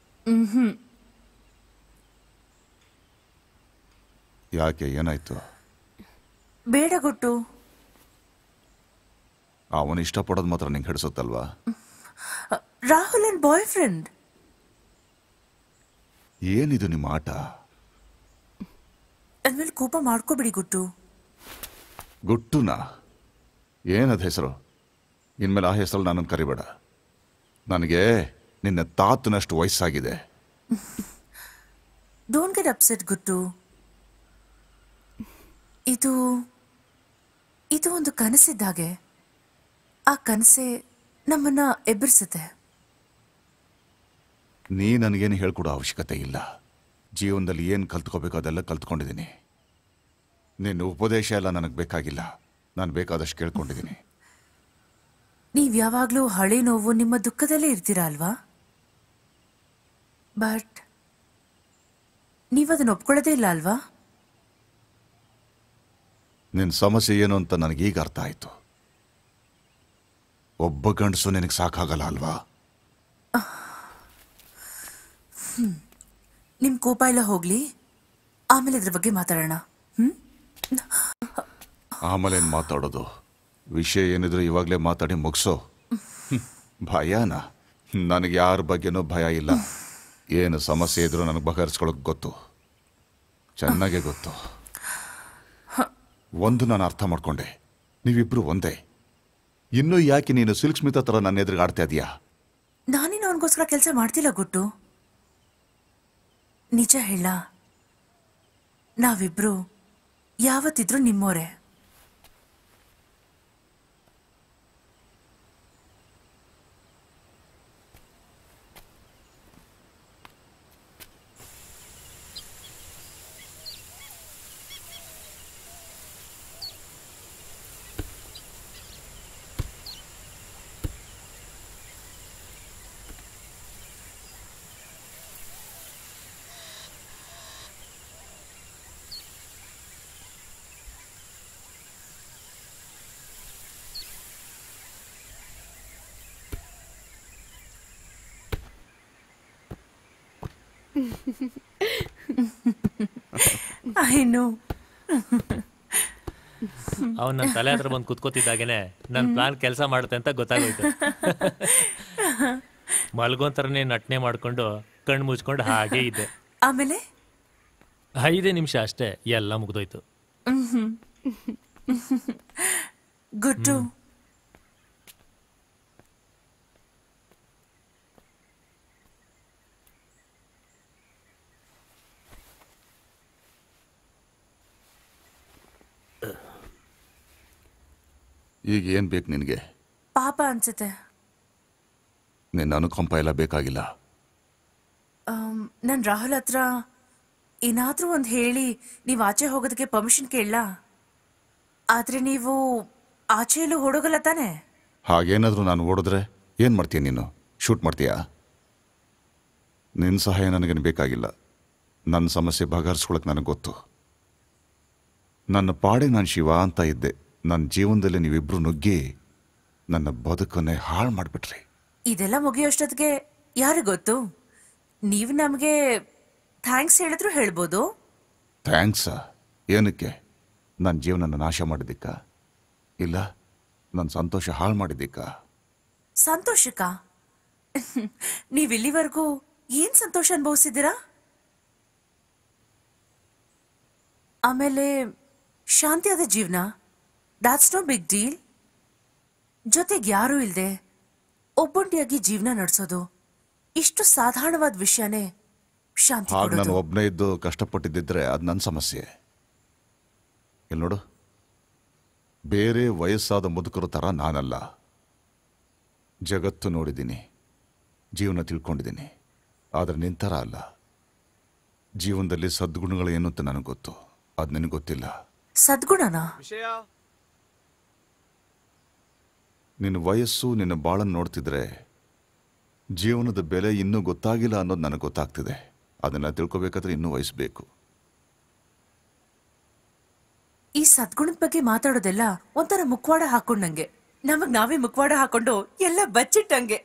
ಯಾಕೆ ಏನಾಯ್ತು ಬೇಡ ಗುಟ್ಟು ಅವನು ಇಷ್ಟಪಡೋದು ಮಾತ್ರ ನಿಂಗೆ ಹಿಡಿಸುತ್ತಲ್ವಾ ರಾಹುಲ್ ಅಂಡ್ ಬಾಯ್ ಫ್ರೆಂಡ್ ಏನಿದು ನಿಮ್ಮ ಆಟ ಅದ್ಮೇಲೆ ಕೋಪ ಮಾಡ್ಕೋಬೇಡಿ ಗುಟ್ಟು ಗುಟ್ಟುನ ಏನದ ಹೆಸರು ಇನ್ಮೇಲೆ ಆ ಹೆಸರು ನನ್ನನ್ನು ಕರಿಬೇಡ ನನಗೆ ನಿನ್ನ ತಾತನಷ್ಟು ವಯಸ್ಸಾಗಿದೆ ಡೋಂಟ್ ಗೆಟ್ ಅಪ್ಸೆಟ್ ಗುಟ್ಟು ಇದು ಇದು ಒಂದು ಕನಸಿದ್ದಾಗೆ ಆ ಕನಸೆ ನಮ್ಮನ್ನ ಎಬ್ಬರಿಸುತ್ತೆ ನೀ ನನಗೇನು ಹೇಳ್ಕೊಡೋ ಅವಶ್ಯಕತೆ ಇಲ್ಲ ಜೀವನದಲ್ಲಿ ಏನು ಕಲ್ತ್ಕೋಬೇಕು ಅದೆಲ್ಲ ಕಲ್ತ್ಕೊಂಡಿದ್ದೀನಿ ನಿನ್ನ ಉಪದೇಶ ಎಲ್ಲ ನನಗೆ ಬೇಕಾಗಿಲ್ಲ ನಾನು ಬೇಕಾದಷ್ಟು ಕೇಳ್ಕೊಂಡಿದ್ದೀನಿ ನೀವ್ ಯಾವಾಗ್ಲೂ ಹಳೆ ನೋವು ನಿಮ್ಮ ದುಃಖದಲ್ಲೇ ಇರ್ತೀರಾ ಅಲ್ವಾ ಬಟ್ ನೀವದನ್ನ ಒಪ್ಕೊಳ್ಳೋದೇ ಇಲ್ಲ ಅಲ್ವಾ ನಿನ್ನ ಸಮಸ್ಯೆ ಏನು ಅಂತ ನನಗೀಗ ಅರ್ಥ ಆಯಿತು ಒಬ್ಬ ಗಂಡಸು ನಿನಗೆ ಸಾಕಾಗಲ್ಲ ಅಲ್ವಾ ನಿಮ್ ಕೋಪ ಎಲ್ಲ ಹೋಗ್ಲಿ ಆಮೇಲೆ ಇದ್ರ ಬಗ್ಗೆ ಮಾತಾಡೋಣ ಹ್ಮ್ ಆಮೇಲೆ ಏನು ಮಾತಾಡೋದು ವಿಷಯ ಏನಿದ್ರು ಇವಾಗಲೇ ಮಾತಾಡಿ ಮುಗಿಸೋ ಭಯನ ನನಗೆ ಯಾರ ಬಗ್ಗೆನೂ ಭಯ ಇಲ್ಲ ಏನು ಸಮಸ್ಯೆ ಇದ್ರೂ ನನಗೆ ಬಗೆಹರಿಸ್ಕೊಳ್ಳೋಕೆ ಗೊತ್ತು ಚೆನ್ನಾಗೇ ಗೊತ್ತು ಒಂದು ನಾನು ಅರ್ಥ ಮಾಡ್ಕೊಂಡೆ ನೀವಿಬ್ರು ಒಂದೇ ಇನ್ನೂ ಯಾಕೆ ನೀನು ಸಿಲ್ಕ್ ಸ್ಮಿತಾ ಥರ ನನ್ನ ಎದುರಿಗೆ ಆಡ್ತಾ ಇದೀಯಾ ನಾನೇನು ಅವನಿಗೋಸ್ಕರ ಕೆಲಸ ಮಾಡ್ತಿಲ್ಲ ಗುಟ್ಟು ನಿಜ ಹೇಳ ನಾವಿಬ್ರು ಯಾವತ್ತಿದ್ರೂ ನಿಮ್ಮೋರೆ ಐ ನೋ ಅವ್ನು ನನ್ನ ತಲೆ ಹತ್ರ ಬಂದು ಕುತ್ಕೋತಿದ್ದಾಗೇನೆ ನನ್ನ ಪ್ಲಾನ್ ಕೆಲಸ ಮಾಡುತ್ತೆ ಅಂತ ಗೊತ್ತಾಗೋಯ್ತು ಮಲ್ಗೊಂತರನೇ ನಟನೆ ಮಾಡ್ಕೊಂಡು ಕಣ್ಣು ಮುಚ್ಕೊಂಡು ಹಾಗೇ ಇದ್ದೆ ಆಮೇಲೆ ಐದೇ ನಿಮಿಷ ಅಷ್ಟೇ ಎಲ್ಲ ಮುಗ್ದೋಯ್ತು ಗುಡ್ಡು ಈಗ ಏನು ಬೇಕು ನಿನಗೆ ಪಾಪ ಅನ್ಸುತ್ತೆ ನಿನ್ನ ಅನುಕಂಪ ಎಲ್ಲ ಬೇಕಾಗಿಲ್ಲ ನಾನು ರಾಹುಲ್ ಹತ್ರ ಏನಾದರೂ ಒಂದು ಹೇಳಿ ನೀವು ಆಚೆ ಹೋಗೋದಕ್ಕೆ ಪರ್ಮಿಷನ್ ಕೇಳಲ್ಲ ಆದರೆ ನೀವು ಆಚೆ ಎಲ್ಲೂ ಹೊಡೋಗಲ್ಲ ತಾನೆ ಹಾಗೇನಾದರೂ ನಾನು ಓಡಿದ್ರೆ ಏನು ಮಾಡ್ತೀಯ ನೀನು ಶೂಟ್ ಮಾಡ್ತೀಯಾ ನಿನ್ನ ಸಹಾಯ ನನಗೇನು ಬೇಕಾಗಿಲ್ಲ ನನ್ನ ಸಮಸ್ಯೆ ಬಗೆಹರಿಸ್ಕೊಳಕ್ಕೆ ನನಗೆ ಗೊತ್ತು ನನ್ನ ಪಾಡಿಗೆ ನಾನು ಶಿವ ಅಂತ ಇದ್ದೆ ನನ್ನ ಜೀವನದಲ್ಲಿ ನೀವಿಬ್ಬರು ನುಗ್ಗಿ ನನ್ನ ಬದುಕನ್ನೇ ಹಾಳು ಮಾಡಿಬಿಟ್ರಿ ಇದೆಲ್ಲ ಮುಗಿಯೋಷ್ಟೊತ್ತಿಗೆ ಯಾರಿಗೆ ಗೊತ್ತು ನೀವು ನಮಗೆ ಥ್ಯಾಂಕ್ಸ್ ಹೇಳಿದ್ರು ಹೇಳ್ಬೋದು ಥ್ಯಾಂಕ್ಸ ಏನಕ್ಕೆ ನನ್ನ ಜೀವನನ ನಾಶ ಮಾಡಿದ್ದಕ್ಕ ಇಲ್ಲ ನನ್ನ ಸಂತೋಷ ಹಾಳು ಮಾಡಿದ್ದಕ್ಕ ಸಂತೋಷಕ್ಕ ನೀವು ಇಲ್ಲಿವರೆಗೂ ಏನ್ ಸಂತೋಷ ಅನುಭವಿಸಿದ್ದೀರಾ ಆಮೇಲೆ ಶಾಂತಿಯಾದ ಜೀವನ ದಾಟ್ಸ್ ನೋ ಬಿಗ್ ಡೀಲ್ ಜೊತೆಗೆ ಯಾರೂ ಇಲ್ಲದೆ ಒಬ್ಬೊಂಟಿಯಾಗಿ ಜೀವನ ನಡೆಸೋದು ಇಷ್ಟು ಸಾಧಾರಣವಾದ ವಿಷಯನೇ ಶಾಂತಿ ಹಾಗೆ ನಾನು ಕೊಡೋದು ಒಬ್ಬನೇ ಇದ್ದು ಕಷ್ಟಪಟ್ಟಿದ್ದಿದ್ರೆ ಅದು ನನ್ನ ಸಮಸ್ಯೆ ಇಲ್ಲಿ ನೋಡು ಬೇರೆ ವಯಸ್ಸಾದ ಮುದುಕರ ಥರ ನಾನಲ್ಲ ಜಗತ್ತು ನೋಡಿದ್ದೀನಿ ಜೀವನ ತಿಳ್ಕೊಂಡಿದ್ದೀನಿ ಆದರೆ ನಿನ್ನ ಥರ ಅಲ್ಲ ಜೀವನದಲ್ಲಿ ಸದ್ಗುಣಗಳು ಏನು ಅಂತ ನನಗೆ ಗೊತ್ತು ಅದು ನಿನಗೆ ಗೊತ್ತಿಲ್ಲ ಸದ್ಗುಣನಾ ನಿನ್ನ ವಯಸ್ಸು ನಿನ್ನ ಬಾಳನ್ನು ನೋಡ್ತಿದ್ರೆ ಜೀವನದ ಬೆಲೆ ಇನ್ನೂ ಗೊತ್ತಾಗಿಲ್ಲ ಅನ್ನೋದು ನನಗೆ ಗೊತ್ತಾಗ್ತಿದೆ ಅದನ್ನು ತಿಳ್ಕೊಬೇಕಾದ್ರೆ ಇನ್ನೂ ವಯಸ್ಸು ಬೇಕು ಈ ಸದ್ಗುಣದ ಬಗ್ಗೆ ಮಾತಾಡೋದೆಲ್ಲ ಒಂಥರ ಮುಖವಾಡ ಹಾಕೊಂಡಂಗೆ ನಮಗ್ ನಾವೇ ಮುಖವಾಡ ಹಾಕೊಂಡು ಎಲ್ಲ ಬಚ್ಚಿಟ್ಟಂಗೆ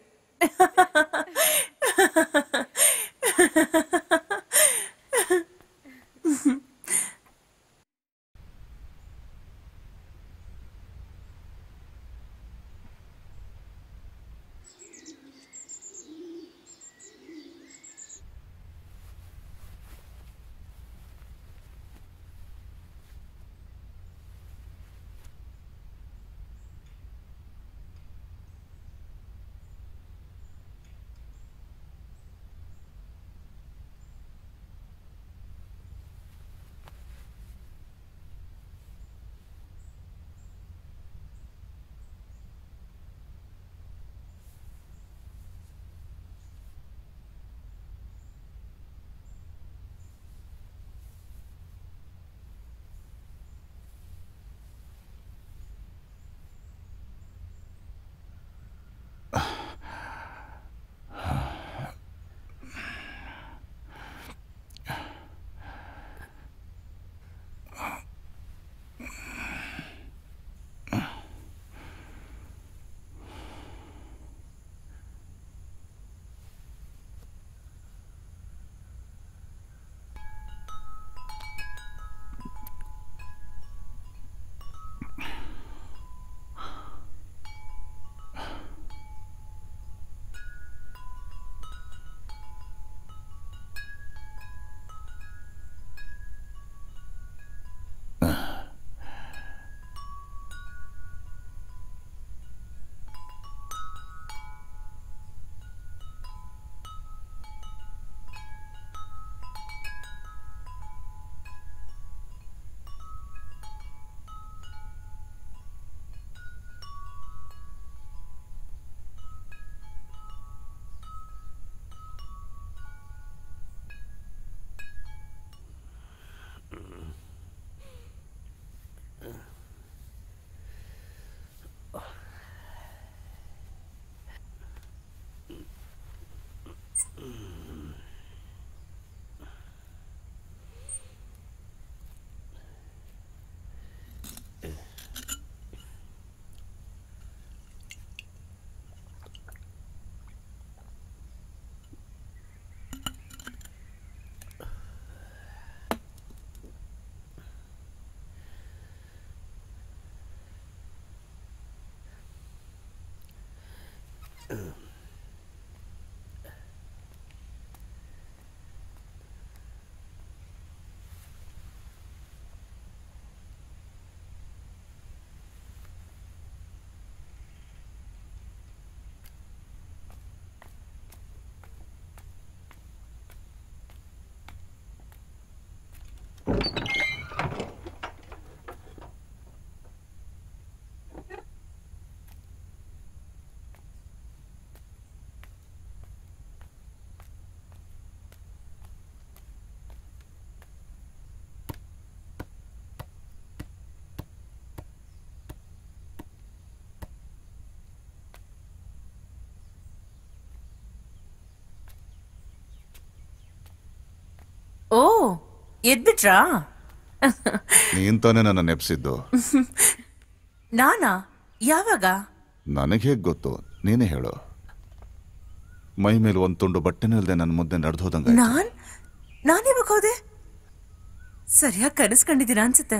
ಓ ಎದ್ಬಿಟ್ರಾ ನೀನ್ ತಾನೇ ನನ್ನ ನೆಪ್ಸಿದ್ದು ನಾನಾ ಯಾವಾಗ ನನಗೆ ಹೇಗೆ ಗೊತ್ತು ನೀನೇ ಹೇಳು ಮೈ ಮೇಲೆ ಒಂದು ತುಂಡು ಬಟ್ಟೆನೂ ಇಲ್ಲದೆ ನನ್ನ ಮುದ್ದೆ ನಡೆದೋದಂಗ ನಾನ್ ನಾನ್ ಯಾವಾಗ ಹೋದೆ ಸರಿಯಾಗಿ ಕನಸು ಕಂಡಿದ್ದೀರಾ ಅನ್ಸುತ್ತೆ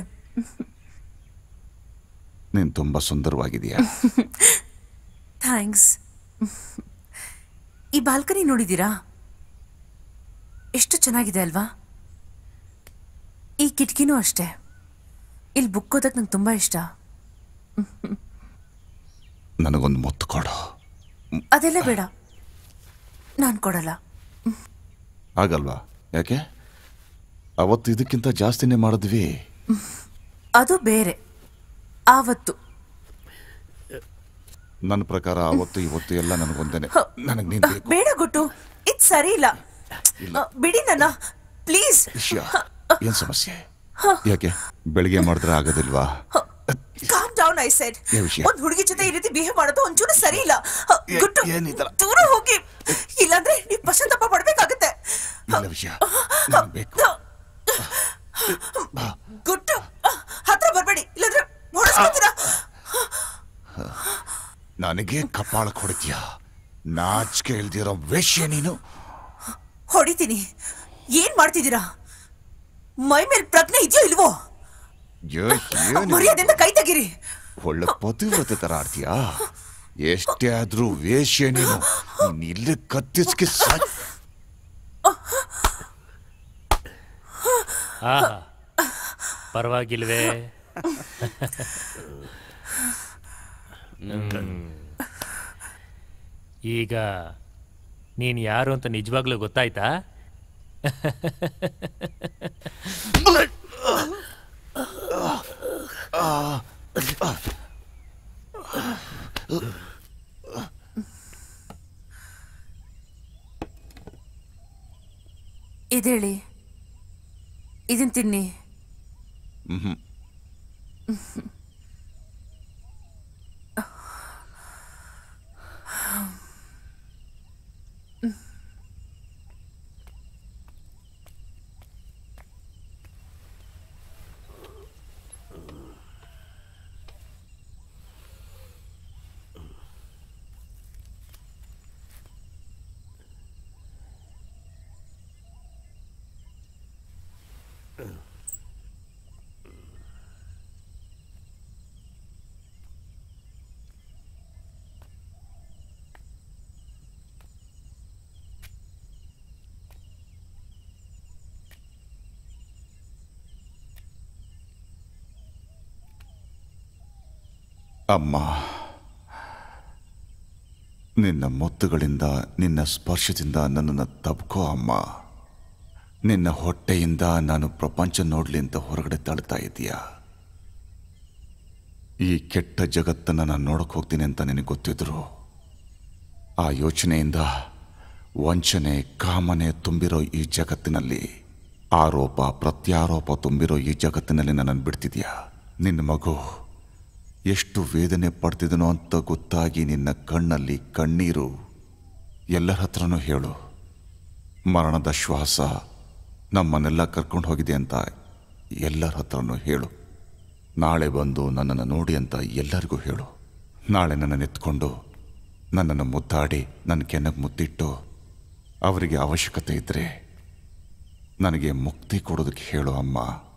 ನೀನ್ ತುಂಬಾ ಸುಂದರವಾಗಿದೀಯ ಥ್ಯಾಂಕ್ಸ್ ಈ ಬಾಲ್ಕನಿ ನೋಡಿದ್ದೀರಾ ಎಷ್ಟು ಚೆನ್ನಾಗಿದೆ ಅಲ್ವಾ ಈ ಕಿಟಕಿನೂ ಅಷ್ಟೇ ಇಲ್ಲಿ ಬುಕ್ ಓದಕ್ ನಂಗೆ ತುಂಬಾ ಇಷ್ಟ ನನಗೊಂದು ಮುತ್ತು ಕೊಡು ಅದೆಲ್ಲ ಬೇಡ ನಾನು ಕೊಡಲ್ಲ ಆಗಲ್ವಾ ಯಾಕೆ ಅವತ್ತು ಇದಕ್ಕಿಂತ ಜಾಸ್ತಿನೇ ಮಾಡಿದ್ವಿ ಅದು ಬೇರೆ ಆವತ್ತು ನನ್ನ ಪ್ರಕಾರ ಅವತ್ತು ಇವತ್ತು ಎಲ್ಲ ನನಗೊಂದೇನೆ ಹ, ನನಗೆ ನೀನ್ ಬೇಕು ಬೇಡ ಗುಟ್ಟು ಇದು ಸರಿ ಇಲ್ಲ ಅ, ಬಿಡಿ ನನ್ನ ಪ್ಲೀಸ್ ವಿಷಯ ಏನ್ ಸಮಸ್ಯೆ ಯಾಕೆ ಬೆಳಿಗ್ಗೆ ಮಾಡಿದ್ರೆ ಆಗೋದಿಲ್ವಾ ಕಾಮ್ ಡೌನ್ ಐ ಸೆಡ್ ಏನ್ ವಿಷಯ? ಒಂದ್ ಹುಡುಗಿ ಜೊತೆ ಈ ರೀತಿ ಬಿಹೇವ್ ಮಾಡೋದು ಒಂಚೂರು ಸರಿ ಇಲ್ಲ ಅ, ಏ- ಗುಟ್ಟು ಏನ್ ಈ ತರ? ದೂರ ಹೋಗಿ ಇಲ್ಲಾಂದ್ರೆ ನೀವು ಪಶ್ಚಾತ್ತಾಪ ಪಡ್ಬೇಕಾಗತ್ತೆ ಇಲ್ಲ ವಿಷಯ ನನಗ್ ಬೇಕು ಗುಟ್ಟು ಅ, ಹತ್ರ ಬರ್ಬೇಡಿ ಇಲ್ಲಾಂದ್ರೆ ಹೊಡೆಸ್ಕೊತೀರಾ ನನಗೆ ಕಪಾಳ ಕೊಡ್ತೀಯ ನಾಚಿಕೆ ಇಲ್ದಿರೋ ವೇಶ್ಯ ನೀನು ಹೊಡಿತೀನಿ ಏನ್ ಮಾಡ್ತಿದ್ದೀರಾ ಮೈ ಮೇಲ್ ಪ್ರಜ್ಞೆ ಇದೆಯೋ ಇಲ್ವೋ ಏ, ಏನು ಮರ್ಯಾದೆಯಿಂದ ಕೈ ತೆಗೀರಿ ಒಳ್ಳೆ ಪತಿವ್ರತೆ ತರ ಆಡ್ತೀಯಾ ಎಷ್ಟೇ ಆದ್ರೂ ವೇಶ್ಯ ನೀನು ನೀನ್ ಇಲ್ಲಿ ಕತ್ತಿಸ್ಕಿ ಸಾಕ್ ಆಹಾ ಪರವಾಗಿಲ್ವೇ ಹ್ಮ್. ಈಗ ನೀನು ಯಾರು ಅಂತ ನಿಜವಾಗ್ಲೂ ಗೊತ್ತಾಯ್ತಾ ಇದೇಳಿ ಇದನ್ ತಿನ್ನಿ ಅಮ್ಮ ನಿನ್ನ ಮುತ್ತುಗಳಿಂದ ನಿನ್ನ ಸ್ಪರ್ಶದಿಂದ ನನ್ನನ್ನು ತಬ್ಕೋ ಅಮ್ಮ ನಿನ್ನ ಹೊಟ್ಟೆಯಿಂದ ನಾನು ಪ್ರಪಂಚ ನೋಡ್ಲಿ ಅಂತ ಹೊರಗಡೆ ತಳ್ತಾ ಇದೀಯ ಈ ಕೆಟ್ಟ ಜಗತ್ತನ್ನು ನಾನು ನೋಡಕ್ ಹೋಗ್ತೀನಿ ಅಂತ ನಿನಗೆ ಗೊತ್ತಿದ್ರು ಆ ಯೋಚನೆಯಿಂದ ವಂಚನೆ ಕಾಮನೆ ತುಂಬಿರೋ ಈ ಜಗತ್ತಿನಲ್ಲಿ ಆರೋಪ ಪ್ರತ್ಯಾರೋಪ ತುಂಬಿರೋ ಈ ಜಗತ್ತಿನಲ್ಲಿ ನನ್ನನ್ನು ಬಿಡ್ತಿದ್ಯಾ ನಿನ್ನ ಮಗು ಎಷ್ಟು ವೇದನೆ ಪಡ್ತಿದನೋ ಅಂತ ಗೊತ್ತಾಗಿ ನಿನ್ನ ಕಣ್ಣಲ್ಲಿ ಕಣ್ಣೀರು ಎಲ್ಲರ ಹತ್ರನೂ ಹೇಳು ಮರಣದ ಶ್ವಾಸ ನಮ್ಮನ್ನೆಲ್ಲ ಕರ್ಕೊಂಡು ಹೋಗಿದೆ ಅಂತ ಎಲ್ಲರ ಹತ್ರನೂ ಹೇಳು ನಾಳೆ ಬಂದು ನನ್ನನ್ನು ನೋಡಿ ಅಂತ ಎಲ್ಲರಿಗೂ ಹೇಳು ನಾಳೆ ನನ್ನನ್ನು ಎತ್ಕೊಂಡು ನನ್ನನ್ನು ಮುದ್ದಾಡಿ ನನ್ನ ಕೆನ್ನಗೆ ಮುದ್ದಿಟ್ಟು ಅವರಿಗೆ ಅವಶ್ಯಕತೆ ಇದ್ದರೆ ನನಗೆ ಮುಕ್ತಿ ಕೊಡೋದಕ್ಕೆ ಹೇಳು ಅಮ್ಮ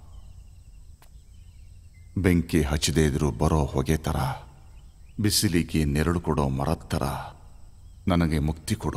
ಬೆಂಕಿ ಹಚ್ಚದೇ ಇದ್ರೂ ಬರೋ ಹೊಗೆ ಥರ ಬಿಸಿಲಿಗೆ ನೆರಳು ಕೊಡೋ ಮರದ ಥರ ನನಗೆ ಮುಕ್ತಿ ಕೊಡು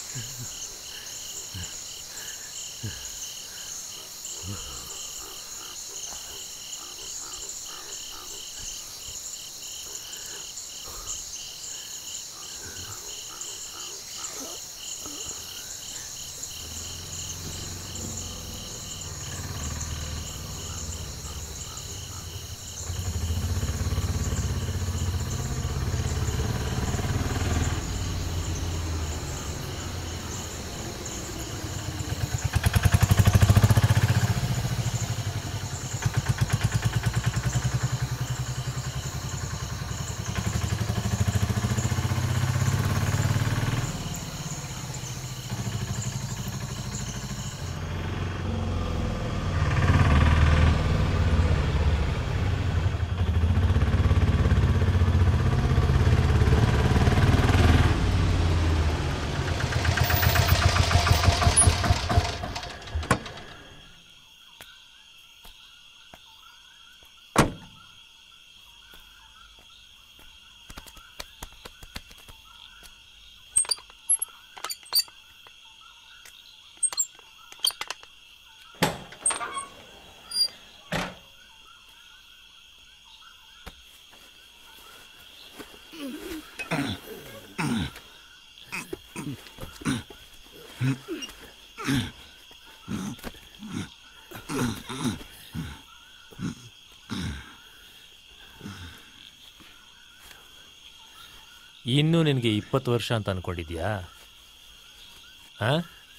ಇನ್ನೂ ನಿನಗೆ ಇಪ್ಪತ್ತು ವರ್ಷ ಅಂತ ಅನ್ಕೊಂಡಿದ್ಯಾ ಆ?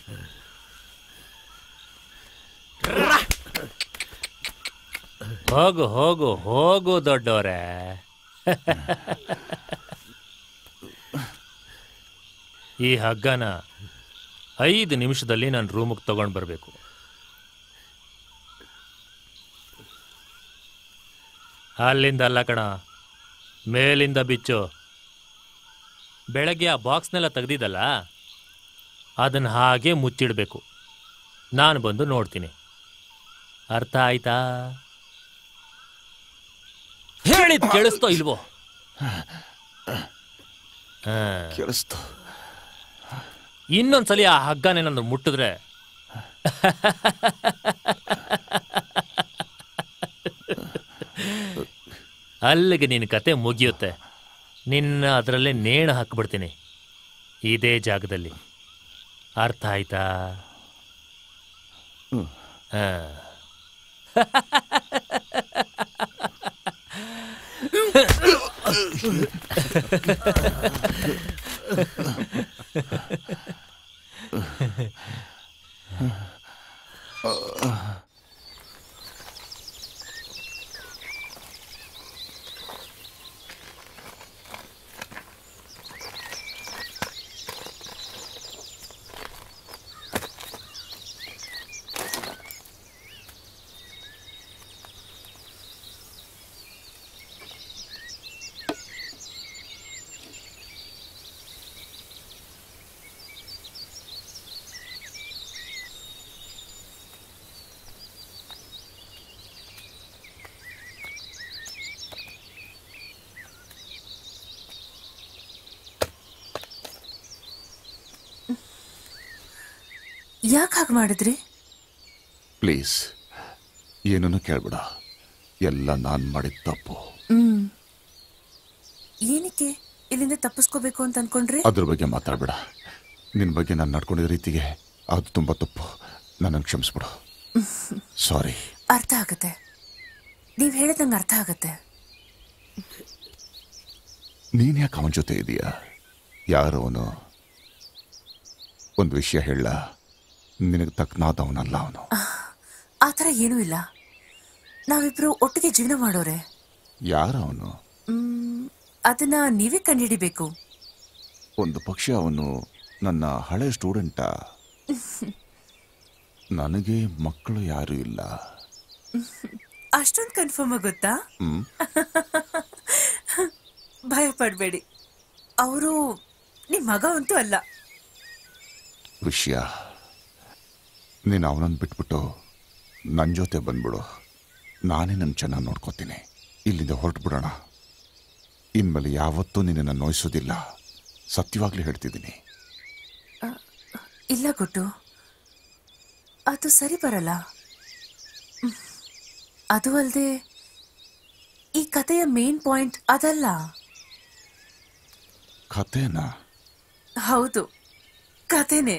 ಹೋಗು ಹೋಗು ಹೋಗು ದೊಡ್ಡವರೇ ಈ ಹಗ್ಗನ ಐದು ನಿಮಿಷದಲ್ಲಿ ನಾನು ರೂಮಿಗೆ ತಗೊಂಡು ಬರಬೇಕು ಅಲ್ಲಿಂದ ಅಲ್ಲ ಕಣ ಮೇಲಿಂದ ಬಿಚ್ಚು ಬೆಳಗ್ಗೆ ಆ ಬಾಕ್ಸ್ನೆಲ್ಲ ತೆಗ್ದಿದ್ದಲ್ಲ ಅದನ್ನು ಹಾಗೆ ಮುಚ್ಚಿಡಬೇಕು ನಾನು ಬಂದು ನೋಡ್ತೀನಿ ಅರ್ಥ ಆಯ್ತಾ ಹೇಳಿದ್ ಕೇಳಿಸ್ತೋ ಇಲ್ವೋ ಹಾ. ಕೇಳಿಸ್ತು ಇನ್ನೊಂದ್ಸಲಿ ಆ ಹಗ್ಗನೇನಾದ್ರು ಮುಟ್ಟಿದ್ರೆ ಅಲ್ಲಿಗೆ ನಿನ್ನ ಕತೆ ಮುಗಿಯುತ್ತೆ ನಿನ್ನ ಅದರಲ್ಲೇ ನೇಣು ಹಾಕ್ಬಿಡ್ತೀನಿ ಇದೇ ಜಾಗದಲ್ಲಿ ಅರ್ಥ ಆಯ್ತಾ ಹಾ ಯಾಕೆ ಹಾಗೆ ಮಾಡಿದ್ರಿ ಪ್ಲೀಸ್ ಏನನ್ನು ಕೇಳ್ಬೇಡ ಎಲ್ಲ ನಾನು ಮಾಡಿದ ತಪ್ಪು ಹ್ಮ್ ಏನಕ್ಕೆ ಇಲ್ಲಿಂದ ತಪ್ಪಿಸ್ಕೋಬೇಕು ಅಂತ ಅನ್ಕೊಂಡ್ರಿ ಅದ್ರ ಬಗ್ಗೆ ಮಾತಾಡ್ಬೇಡ ನಿನ್ನ ಬಗ್ಗೆ ನಾನು ನಡ್ಕೊಂಡಿದ್ದ ರೀತಿಗೆ ಅದು ತುಂಬ ತಪ್ಪು ನನ್ನನ್ನು ಕ್ಷಮಿಸ್ಬಿಡು ಸಾರಿ ಅರ್ಥ ಆಗತ್ತೆ ನೀವ್ ಹೇಳಿದಂಗೆ ಅರ್ಥ ಆಗತ್ತೆ ನೀನು ಯಾಕೆ ಅವನ ಜೊತೆ ಇದೆಯಾ ಯಾರು ಅವನು ಒಂದು ವಿಷಯ ಹೇಳ ನಿನಗೆ ತಕ್ಕನಾದವನಲ್ಲ ಅವನು ಆ ಥರ ಏನೂ ಇಲ್ಲ ನಾವಿಬ್ರು ಒಟ್ಟಿಗೆ ಜೀವನ ಮಾಡೋರೆ ಯಾರು ಅವನು ಮ್, ಅದನ್ನ ನೀವೇ ಕಂಡುಹಿಡಿಬೇಕು ಒಂದು ಪಕ್ಷ ಅವನು ನನ್ನ ಹಳೆ ಸ್ಟೂಡೆಂಟಾ ನನಗೆ ಮಕ್ಕಳು ಯಾರೂ ಇಲ್ಲ ಅಷ್ಟೊಂದು ಕನ್ಫರ್ಮ್ ಆಗುತ್ತಾ ಹ್ಮ್ ಭಯ ಪಡಬೇಡಿ ಅವರು ನಿಮ್ ಮಗ ಅಂತೂ ಅಲ್ಲ ವಿಷಯ ನೀನು ಅವನನ್ನು ಬಿಟ್ಬಿಟ್ಟು ನನ್ನ ಜೊತೆ ಬಂದ್ಬಿಡು ನಾನೇ ನನ್ನ ಚೆನ್ನಾಗಿ ನೋಡ್ಕೋತೀನಿ ಇಲ್ಲಿಂದ ಹೊರಟು ಬಿಡೋಣ ಇನ್ಮೇಲೆ ಯಾವತ್ತೂ ನಿನ್ನನ್ನು ನೋಯಿಸೋದಿಲ್ಲ ಸತ್ಯವಾಗ್ಲೂ ಹೇಳ್ತಿದ್ದೀನಿ ಇಲ್ಲ ಗುಡ್ಡು ಅದು ಸರಿ ಬರಲ್ಲ ಹ್ಮ್. ಅದು ಅಲ್ಲದೆ ಈ ಕಥೆಯ ಮೇನ್ ಪಾಯಿಂಟ್ ಅದಲ್ಲ ಕಥೆನಾ ಹೌದು ಕಥೆನೇ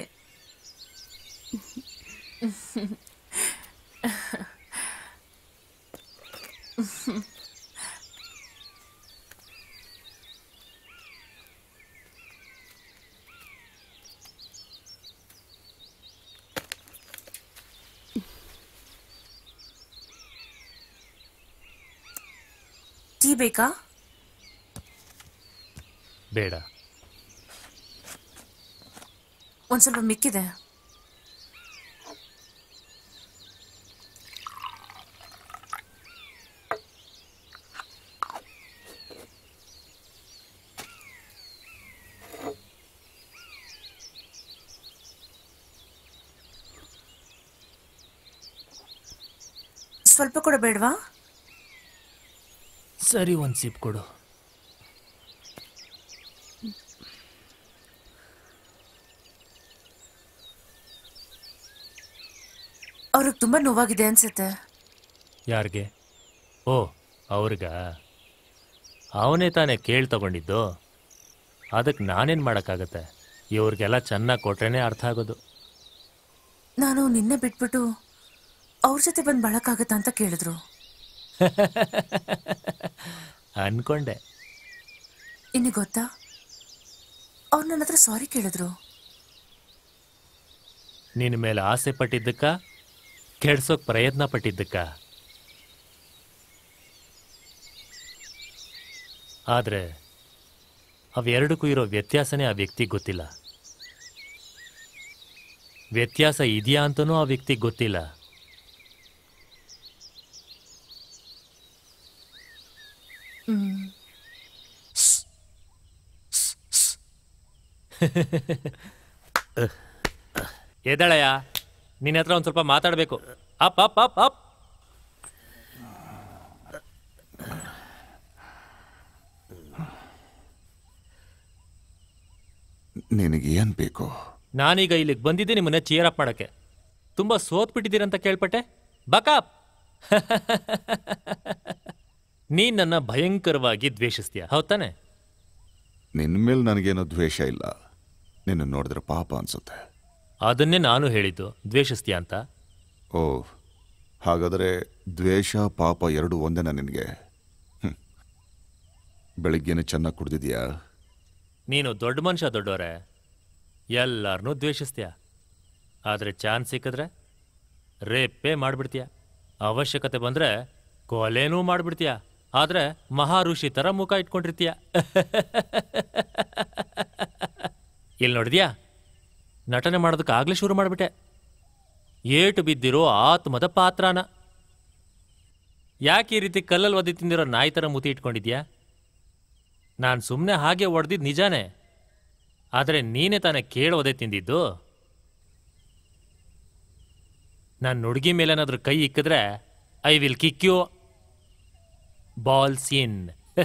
ಟೀ ಬೇಕಾ ಬೇಡ ಒಂದ್ ಸ್ವಲ್ಪ ಮಿಕ್ಕಿದೆ ಸ್ವಲ್ಪ ಕೂಡ ಬೇಡವಾ ಸರಿ ಒಂದು ಸಿಪ್ ಕೊಡು ಅವ್ರಿಗೆ ತುಂಬಾ ನೋವಾಗಿದೆ ಅನ್ಸುತ್ತೆ ಯಾರಿಗೆ ಓ ಅವ್ರಿಗ ಅವನೇ ತಾನೇ ಕೇಳಿ ತಗೊಂಡಿದ್ದು ಅದಕ್ಕೆ ನಾನೇನು ಮಾಡೋಕ್ಕಾಗತ್ತೆ ಇವ್ರಿಗೆಲ್ಲ ಚೆನ್ನಾಗಿ ಕೊಟ್ರೇನೆ ಅರ್ಥ ಆಗೋದು ನಾನು ನಿನ್ನೆ ಬಿಟ್ಬಿಟ್ಟು ಅವ್ರ ಜೊತೆ ಬಂದು ಬಾಳಕ್ಕಾಗತ್ತಾ ಅಂತ ಕೇಳಿದ್ರು ಅನ್ಕೊಂಡೆ ಇನ್ನು ಗೊತ್ತಾ ಅವ್ರು ನನ್ನ ಹತ್ರ ಸಾರಿ ಕೇಳಿದ್ರು ನಿನ್ನ ಮೇಲೆ ಆಸೆ ಪಟ್ಟಿದ್ದಕ್ಕ ಕೆಡ್ಸೋಕ್ ಪ್ರಯತ್ನ ಪಟ್ಟಿದ್ದಕ್ಕ ಆದರೆ ಅವೆರಡಕ್ಕೂ ಇರೋ ವ್ಯತ್ಯಾಸನೇ ಆ ವ್ಯಕ್ತಿಗೆ ಗೊತ್ತಿಲ್ಲ ವ್ಯತ್ಯಾಸ ಇದೆಯಾ ಅಂತನೂ ಆ ವ್ಯಕ್ತಿಗೆ ಗೊತ್ತಿಲ್ಲ ಎದಳಯ್ಯ ನಿನ್ನ ಹತ್ರ ಒಂದು ಸ್ವಲ್ಪ ಮಾತಾಡಬೇಕು ಅಪ್ ಅಪ್ ಅಪ್ ಅಪ್ ನಿನಗೆ ಏನ್ ಬೇಕು ನಾನೀಗ ಇಲ್ಲಿಗೆ ಬಂದಿದ್ದೆ ನಿಮ್ಮನ್ನ ಚೇರ್ ಅಪ್ ಮಾಡೋಕ್ಕೆ ತುಂಬ ಸೋತ್ ಬಿಟ್ಟಿದ್ದೀರಂತ ಕೇಳ್ಪಟ್ಟೆ ಬಕಾಪ್ ನೀನ್ ನನ್ನ ಭಯಂಕರವಾಗಿ ದ್ವೇಷಿಸ್ತೀಯ ಹೌದ್ ತಾನೆ ನಿನ್ನ ಮೇಲೆ ನನಗೇನೋ ದ್ವೇಷ ಇಲ್ಲ ನಿನ್ನ ನೋಡಿದ್ರೆ ಪಾಪ ಅನ್ಸುತ್ತೆ ಅದನ್ನೇ ನಾನು ಹೇಳಿದ್ದು ದ್ವೇಷಿಸ್ತೀಯ ಅಂತ ಓ ಹಾಗಾದರೆ ದ್ವೇಷ ಪಾಪ ಎರಡು ಒಂದೇನ ನಿನಗೆ ಹ್ಮ್. ಬೆಳಿಗ್ಗೆನೆ ಚೆನ್ನಾಗಿ ಕುಡ್ದಿದ್ಯಾ ನೀನು ದೊಡ್ಡ ಮನುಷ್ಯ ದೊಡ್ಡವರೇ ಎಲ್ಲರನ್ನೂ ದ್ವೇಷಿಸ್ತೀಯ ಆದರೆ ಚಾನ್ಸ್ ಸಿಕ್ಕಿದ್ರೆ ರೇಪೇ ಮಾಡಿಬಿಡ್ತೀಯ ಅವಶ್ಯಕತೆ ಬಂದರೆ ಕೊಲೆನೂ ಮಾಡಿಬಿಡ್ತೀಯ ಆದರೆ ಮಹಾ ಋಷಿ ಥರ ಮುಖ ಇಟ್ಕೊಂಡಿರ್ತೀಯ ಇಲ್ಲಿ ನೋಡಿದ್ಯಾ ನಟನೆ ಮಾಡೋದಕ್ಕೆ ಆಗಲೇ ಶುರು ಮಾಡಿಬಿಟ್ಟೆ ಏಟು ಬಿದ್ದಿರೋ ಆತ್ಮದ ಪಾತ್ರನ ಯಾಕೆ ಈ ರೀತಿ ಕಲ್ಲಲ್ಲಿ ಒದ್ದಿ ತಿಂದಿರೋ ನಾಯಿ ಥರ ಮುತಿ ಇಟ್ಕೊಂಡಿದ್ಯಾ ನಾನು ಸುಮ್ಮನೆ ಹಾಗೆ ಹೊಡೆದಿದ್ದು ನಿಜಾನೇ ಆದರೆ ನೀನೇ ತಾನೇ ಕೇಳೋದೇ ತಿಂದಿದ್ದು ನಾನು ನುಡುಗಿ ಮೇಲೇನಾದ್ರೂ ಕೈ ಇಕ್ಕಿದ್ರೆ I will kick you balls ಇನ್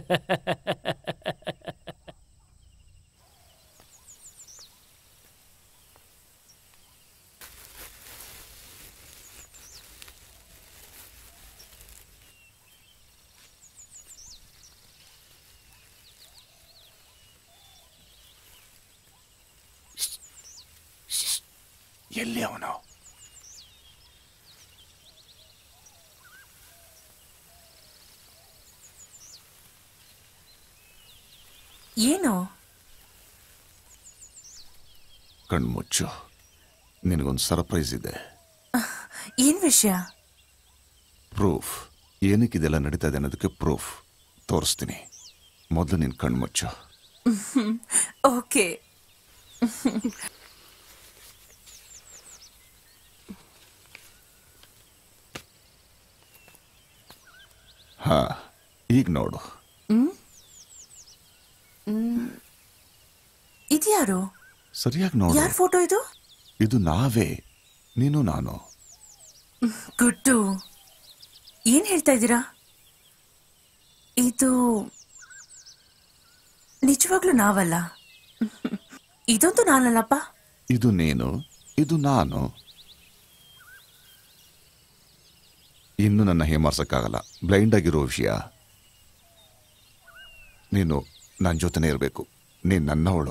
ಎಲ್ಲಿ ಅವನು ಏನು ಕಣ್ಮುಚ್ಚು ನಿನಗೊಂದು ಸರ್ಪ್ರೈಸ್ ಇದೆ ಏನ್ ವಿಷಯ ಪ್ರೂಫ್ ಏನಕ್ಕಿದೆಲ್ಲ ನಡೀತಾ ಇದೆ ಅನ್ನೋದಕ್ಕೆ ಪ್ರೂಫ್ ತೋರಿಸ್ತೀನಿ ಮೊದಲು ನಿನ್ನ ಕಣ್ಮುಚ್ಚು ಓಕೆ ಹಾ ಈಗ ನೋಡು ಇದ್ಯಾರು ಸರಿಯಾಗಿ ನೋಡು ಯಾರ ಫೋಟೋ ಇದು ಇದು ನಾವೇ ನೀನು ನಾನು ಗುಡ್ಡು ಏನ್ ಹೇಳ್ತಾ ಇದ್ದೀರಾ ಇದು ನಿಜವಾಗ್ಲೂ ನಾವಲ್ಲ ಇದಂತೂ ನಾನಲ್ಲಪ್ಪ ಇದು ನೀನು ಇದು ನಾನು ಇನ್ನು ನನ್ನ ಹೇಮಾರ್ಸಕ್ಕಾಗಲ್ಲ ಬ್ಲೈಂಡ್ ಆಗಿರೋ ವಿಷಯ ನೀನು ನನ್ನ ಜೊತೆನೇ ಇರಬೇಕು ನೀನು ನನ್ನವಳು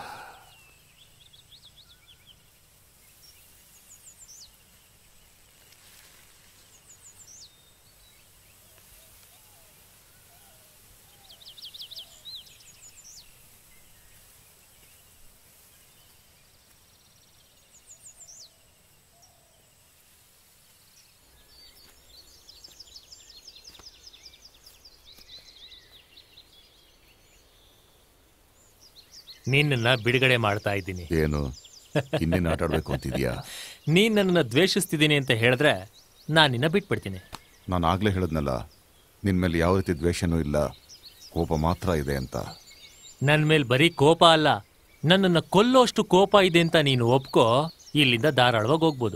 ನಿನ್ನನ್ನ ಬಿಡುಗಡೆ ಮಾಡ್ತಾ ಇದ್ದೀನಿ ಏನು ಇನ್ನೇನು ಆಟ ಆಡ್ಬೇಕು ಅಂತಿದ್ಯಾ ನೀನ್ ನನ್ನನ್ನು ದ್ವೇಷಿಸ್ತಿದ್ದೀನಿ ಅಂತ ಹೇಳಿದ್ರೆ ನಾನು ನಿನ್ನ ಬಿಟ್ಬಿಡ್ತೀನಿ ನಾನು ಆಗ್ಲೇ ಹೇಳಿದ್ನಲ್ಲ ನಿನ್ನ ಮೇಲೆ ಯಾವ ರೀತಿ ದ್ವೇಷನೂ ಇಲ್ಲ ಕೋಪ ಮಾತ್ರ ಇದೆ ಅಂತ ನನ್ನ ಮೇಲೆ ಬರೀ ಕೋಪ ಅಲ್ಲ ನನ್ನನ್ನು ಕೊಲ್ಲೋಷ್ಟು ಕೋಪ ಇದೆ ಅಂತ ನೀನು ಒಪ್ಕೋ ಇಲ್ಲಿಂದ ಧಾರಾಳವಾಗಿ ಹೋಗ್ಬೋದು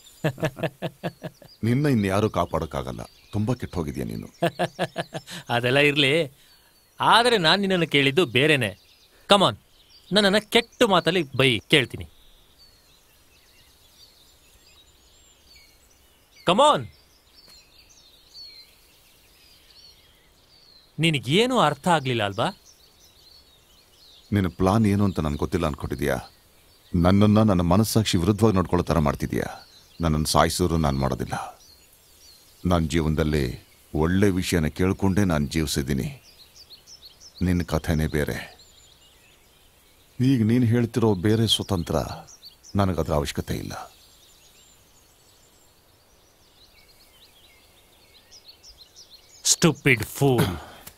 ನಿನ್ನ ಇನ್ಯಾರೂ ಕಾಪಾಡೋಕ್ಕಾಗಲ್ಲ ತುಂಬ ಕೆಟ್ಟ ಹೋಗಿದ್ಯಾ ನೀನು ಅದೆಲ್ಲ ಇರಲಿ ಆದರೆ ನಾನು ನಿನ್ನನ್ನು ಕೇಳಿದ್ದು ಬೇರೆನೆ ಕಮಾನ್ ನನ್ನನ್ನು ಕೆಟ್ಟ ಮಾತಲ್ಲಿ ಬೈ ಕೇಳ್ತೀನಿ ಕಮಾನ್ ನಿನಗೇನು ಅರ್ಥ ಆಗ್ಲಿಲ್ಲ ಅಲ್ವಾ ನಿನ್ನ ಪ್ಲಾನ್ ಏನು ಅಂತ ನನಗೆ ಗೊತ್ತಿಲ್ಲ ಅನ್ಕೊಂಡಿದ್ಯಾ ನನ್ನನ್ನು ನನ್ನ ಮನಸ್ಸಾಕ್ಷಿ ವಿರುದ್ಧವಾಗಿ ನೋಡ್ಕೊಳ್ಳೋ ಥರ ಮಾಡ್ತಿದ್ಯಾ ನನ್ನನ್ನು ಸಾಯಿಸೋರು ನಾನು ಮಾಡೋದಿಲ್ಲ ನನ್ನ ಜೀವನದಲ್ಲಿ ಒಳ್ಳೆ ವಿಷಯನ ಕೇಳ್ಕೊಂಡೇ ನಾನು ಜೀವಿಸಿದ್ದೀನಿ ನಿನ್ನ ಕಥೆನೇ ಬೇರೆ ಈಗ ನೀನು ಹೇಳ್ತಿರೋ ಬೇರೆ ಸ್ವತಂತ್ರ ನನಗದರ ಅವಶ್ಯಕತೆ ಇಲ್ಲ ಸ್ಟುಪಿಡ್ ಫೂಲ್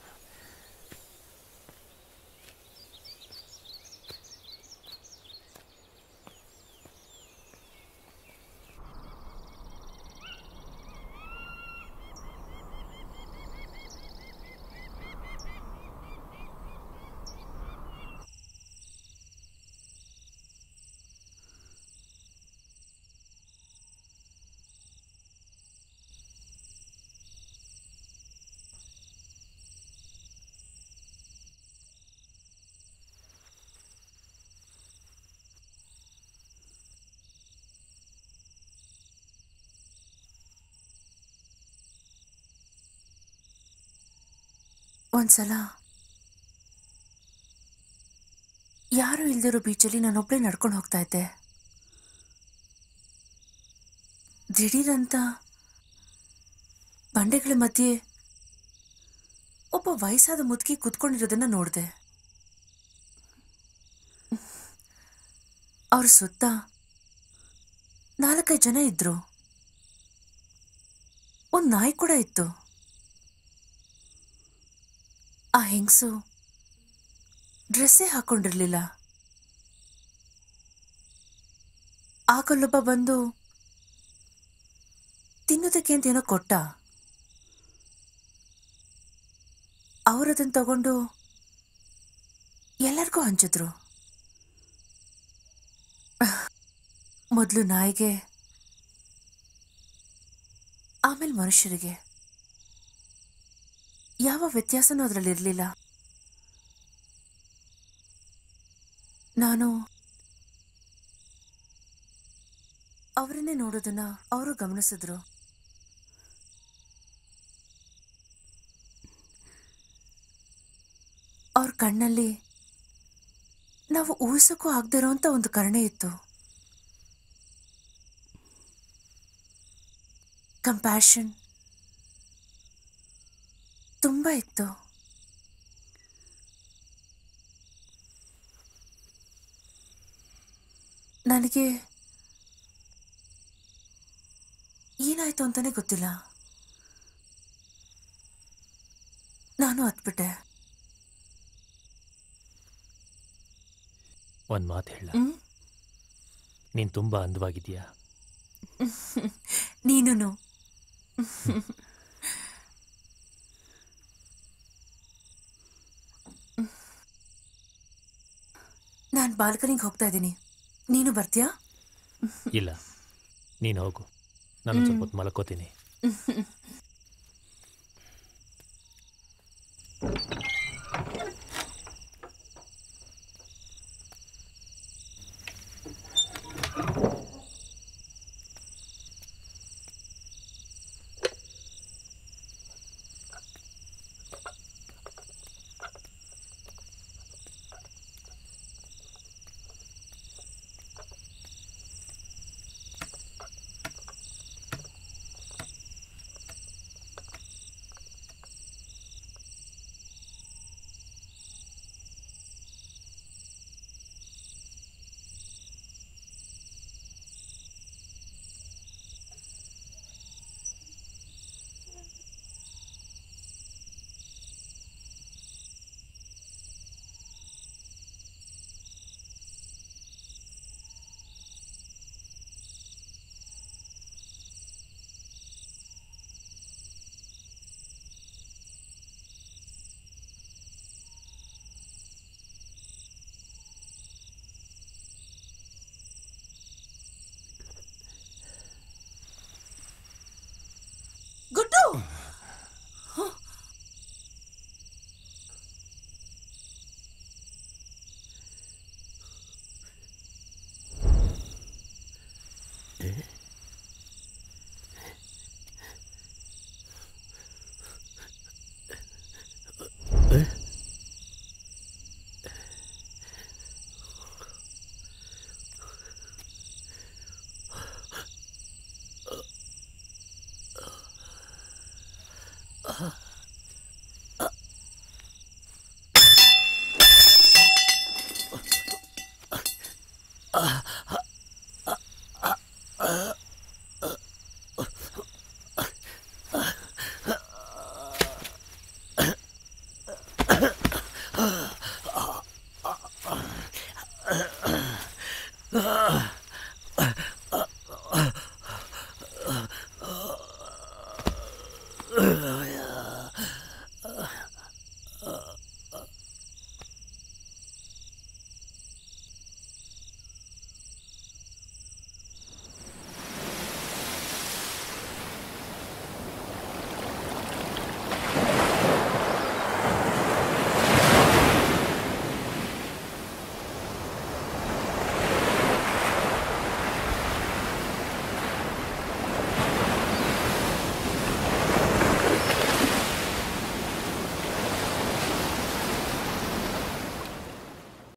ಒಂದ್ಸಲ ಯಾರು ಇಲ್ದಿರೋ ಬೀಚಲ್ಲಿ ನಾನೊಬ್ಳೆ ನಡ್ಕೊಂಡು ಹೋಗ್ತಾ ಇದ್ದೆ ದಿಢೀರಂತ ಬಂಡೆಗಳ ಮಧ್ಯೆ ಒಬ್ಬ ವಯಸ್ಸಾದ ಮುದುಕಿ ಕುತ್ಕೊಂಡಿರೋದನ್ನ ನೋಡಿದೆ ಅವ್ರ ಸುತ್ತ ನಾಲ್ಕೈದು ಜನ ಇದ್ರು ಒಂದ್ ನಾಯಿ ಕೂಡ ಇತ್ತು ಆ ಹೆಂಗಸು ಡ್ರೆಸ್ಸೇ ಹಾಕೊಂಡಿರ್ಲಿಲ್ಲ ಆಗಲ್ಲೊಬ್ಬ ಬಂದು ತಿನ್ನೋದಕ್ಕೆ ಅಂತ ಏನೋ ಕೊಟ್ಟ ಅವರದನ್ನ ತಗೊಂಡು ಎಲ್ಲರಿಗೂ ಹಂಚಿದ್ರು ಮೊದಲು ನಾಯಿಗೆ ಆಮೇಲೆ ಮನುಷ್ಯರಿಗೆ ಯಾವ ವ್ಯತ್ಯಾಸನೂ ಅದರಲ್ಲಿ ಇರಲಿಲ್ಲ ನಾನು ಅವರನ್ನೇ ನೋಡೋದನ್ನ ಅವರು ಗಮನಿಸಿದ್ರು ಅವ್ರ ಕಣ್ಣಲ್ಲಿ ನಾವು ಊಹಿಸೋಕ್ಕೂ ಆಗದೆ ಇರೋಂಥ ಒಂದು ಕರುಣೆ ಇತ್ತು ಕಂಪ್ಯಾಷನ್ ತುಂಬ ಇತ್ತು ನನಗೆ ಏನಾಯ್ತು ಅಂತಾನೆ ಗೊತ್ತಿಲ್ಲ ನಾನು ಹತ್ಬಿಟ್ಟೆ ಒಂದು ಮಾತು ಹೇಳ ಹ್ಮ್ ನೀನು ತುಂಬ ಅಂದವಾಗಿದೆಯಾ ನೀನು ನಾನು ಬಾಲ್ಕನಿಗೆ ಹೋಗ್ತಾ ಇದ್ದೀನಿ ನೀನು ಬರ್ತೀಯಾ ಇಲ್ಲ ನೀನು ಹೋಗು ನಾನು ಸ್ವಲ್ಪ ಹೊತ್ತು ಮಲ್ಕೋತೀನಿ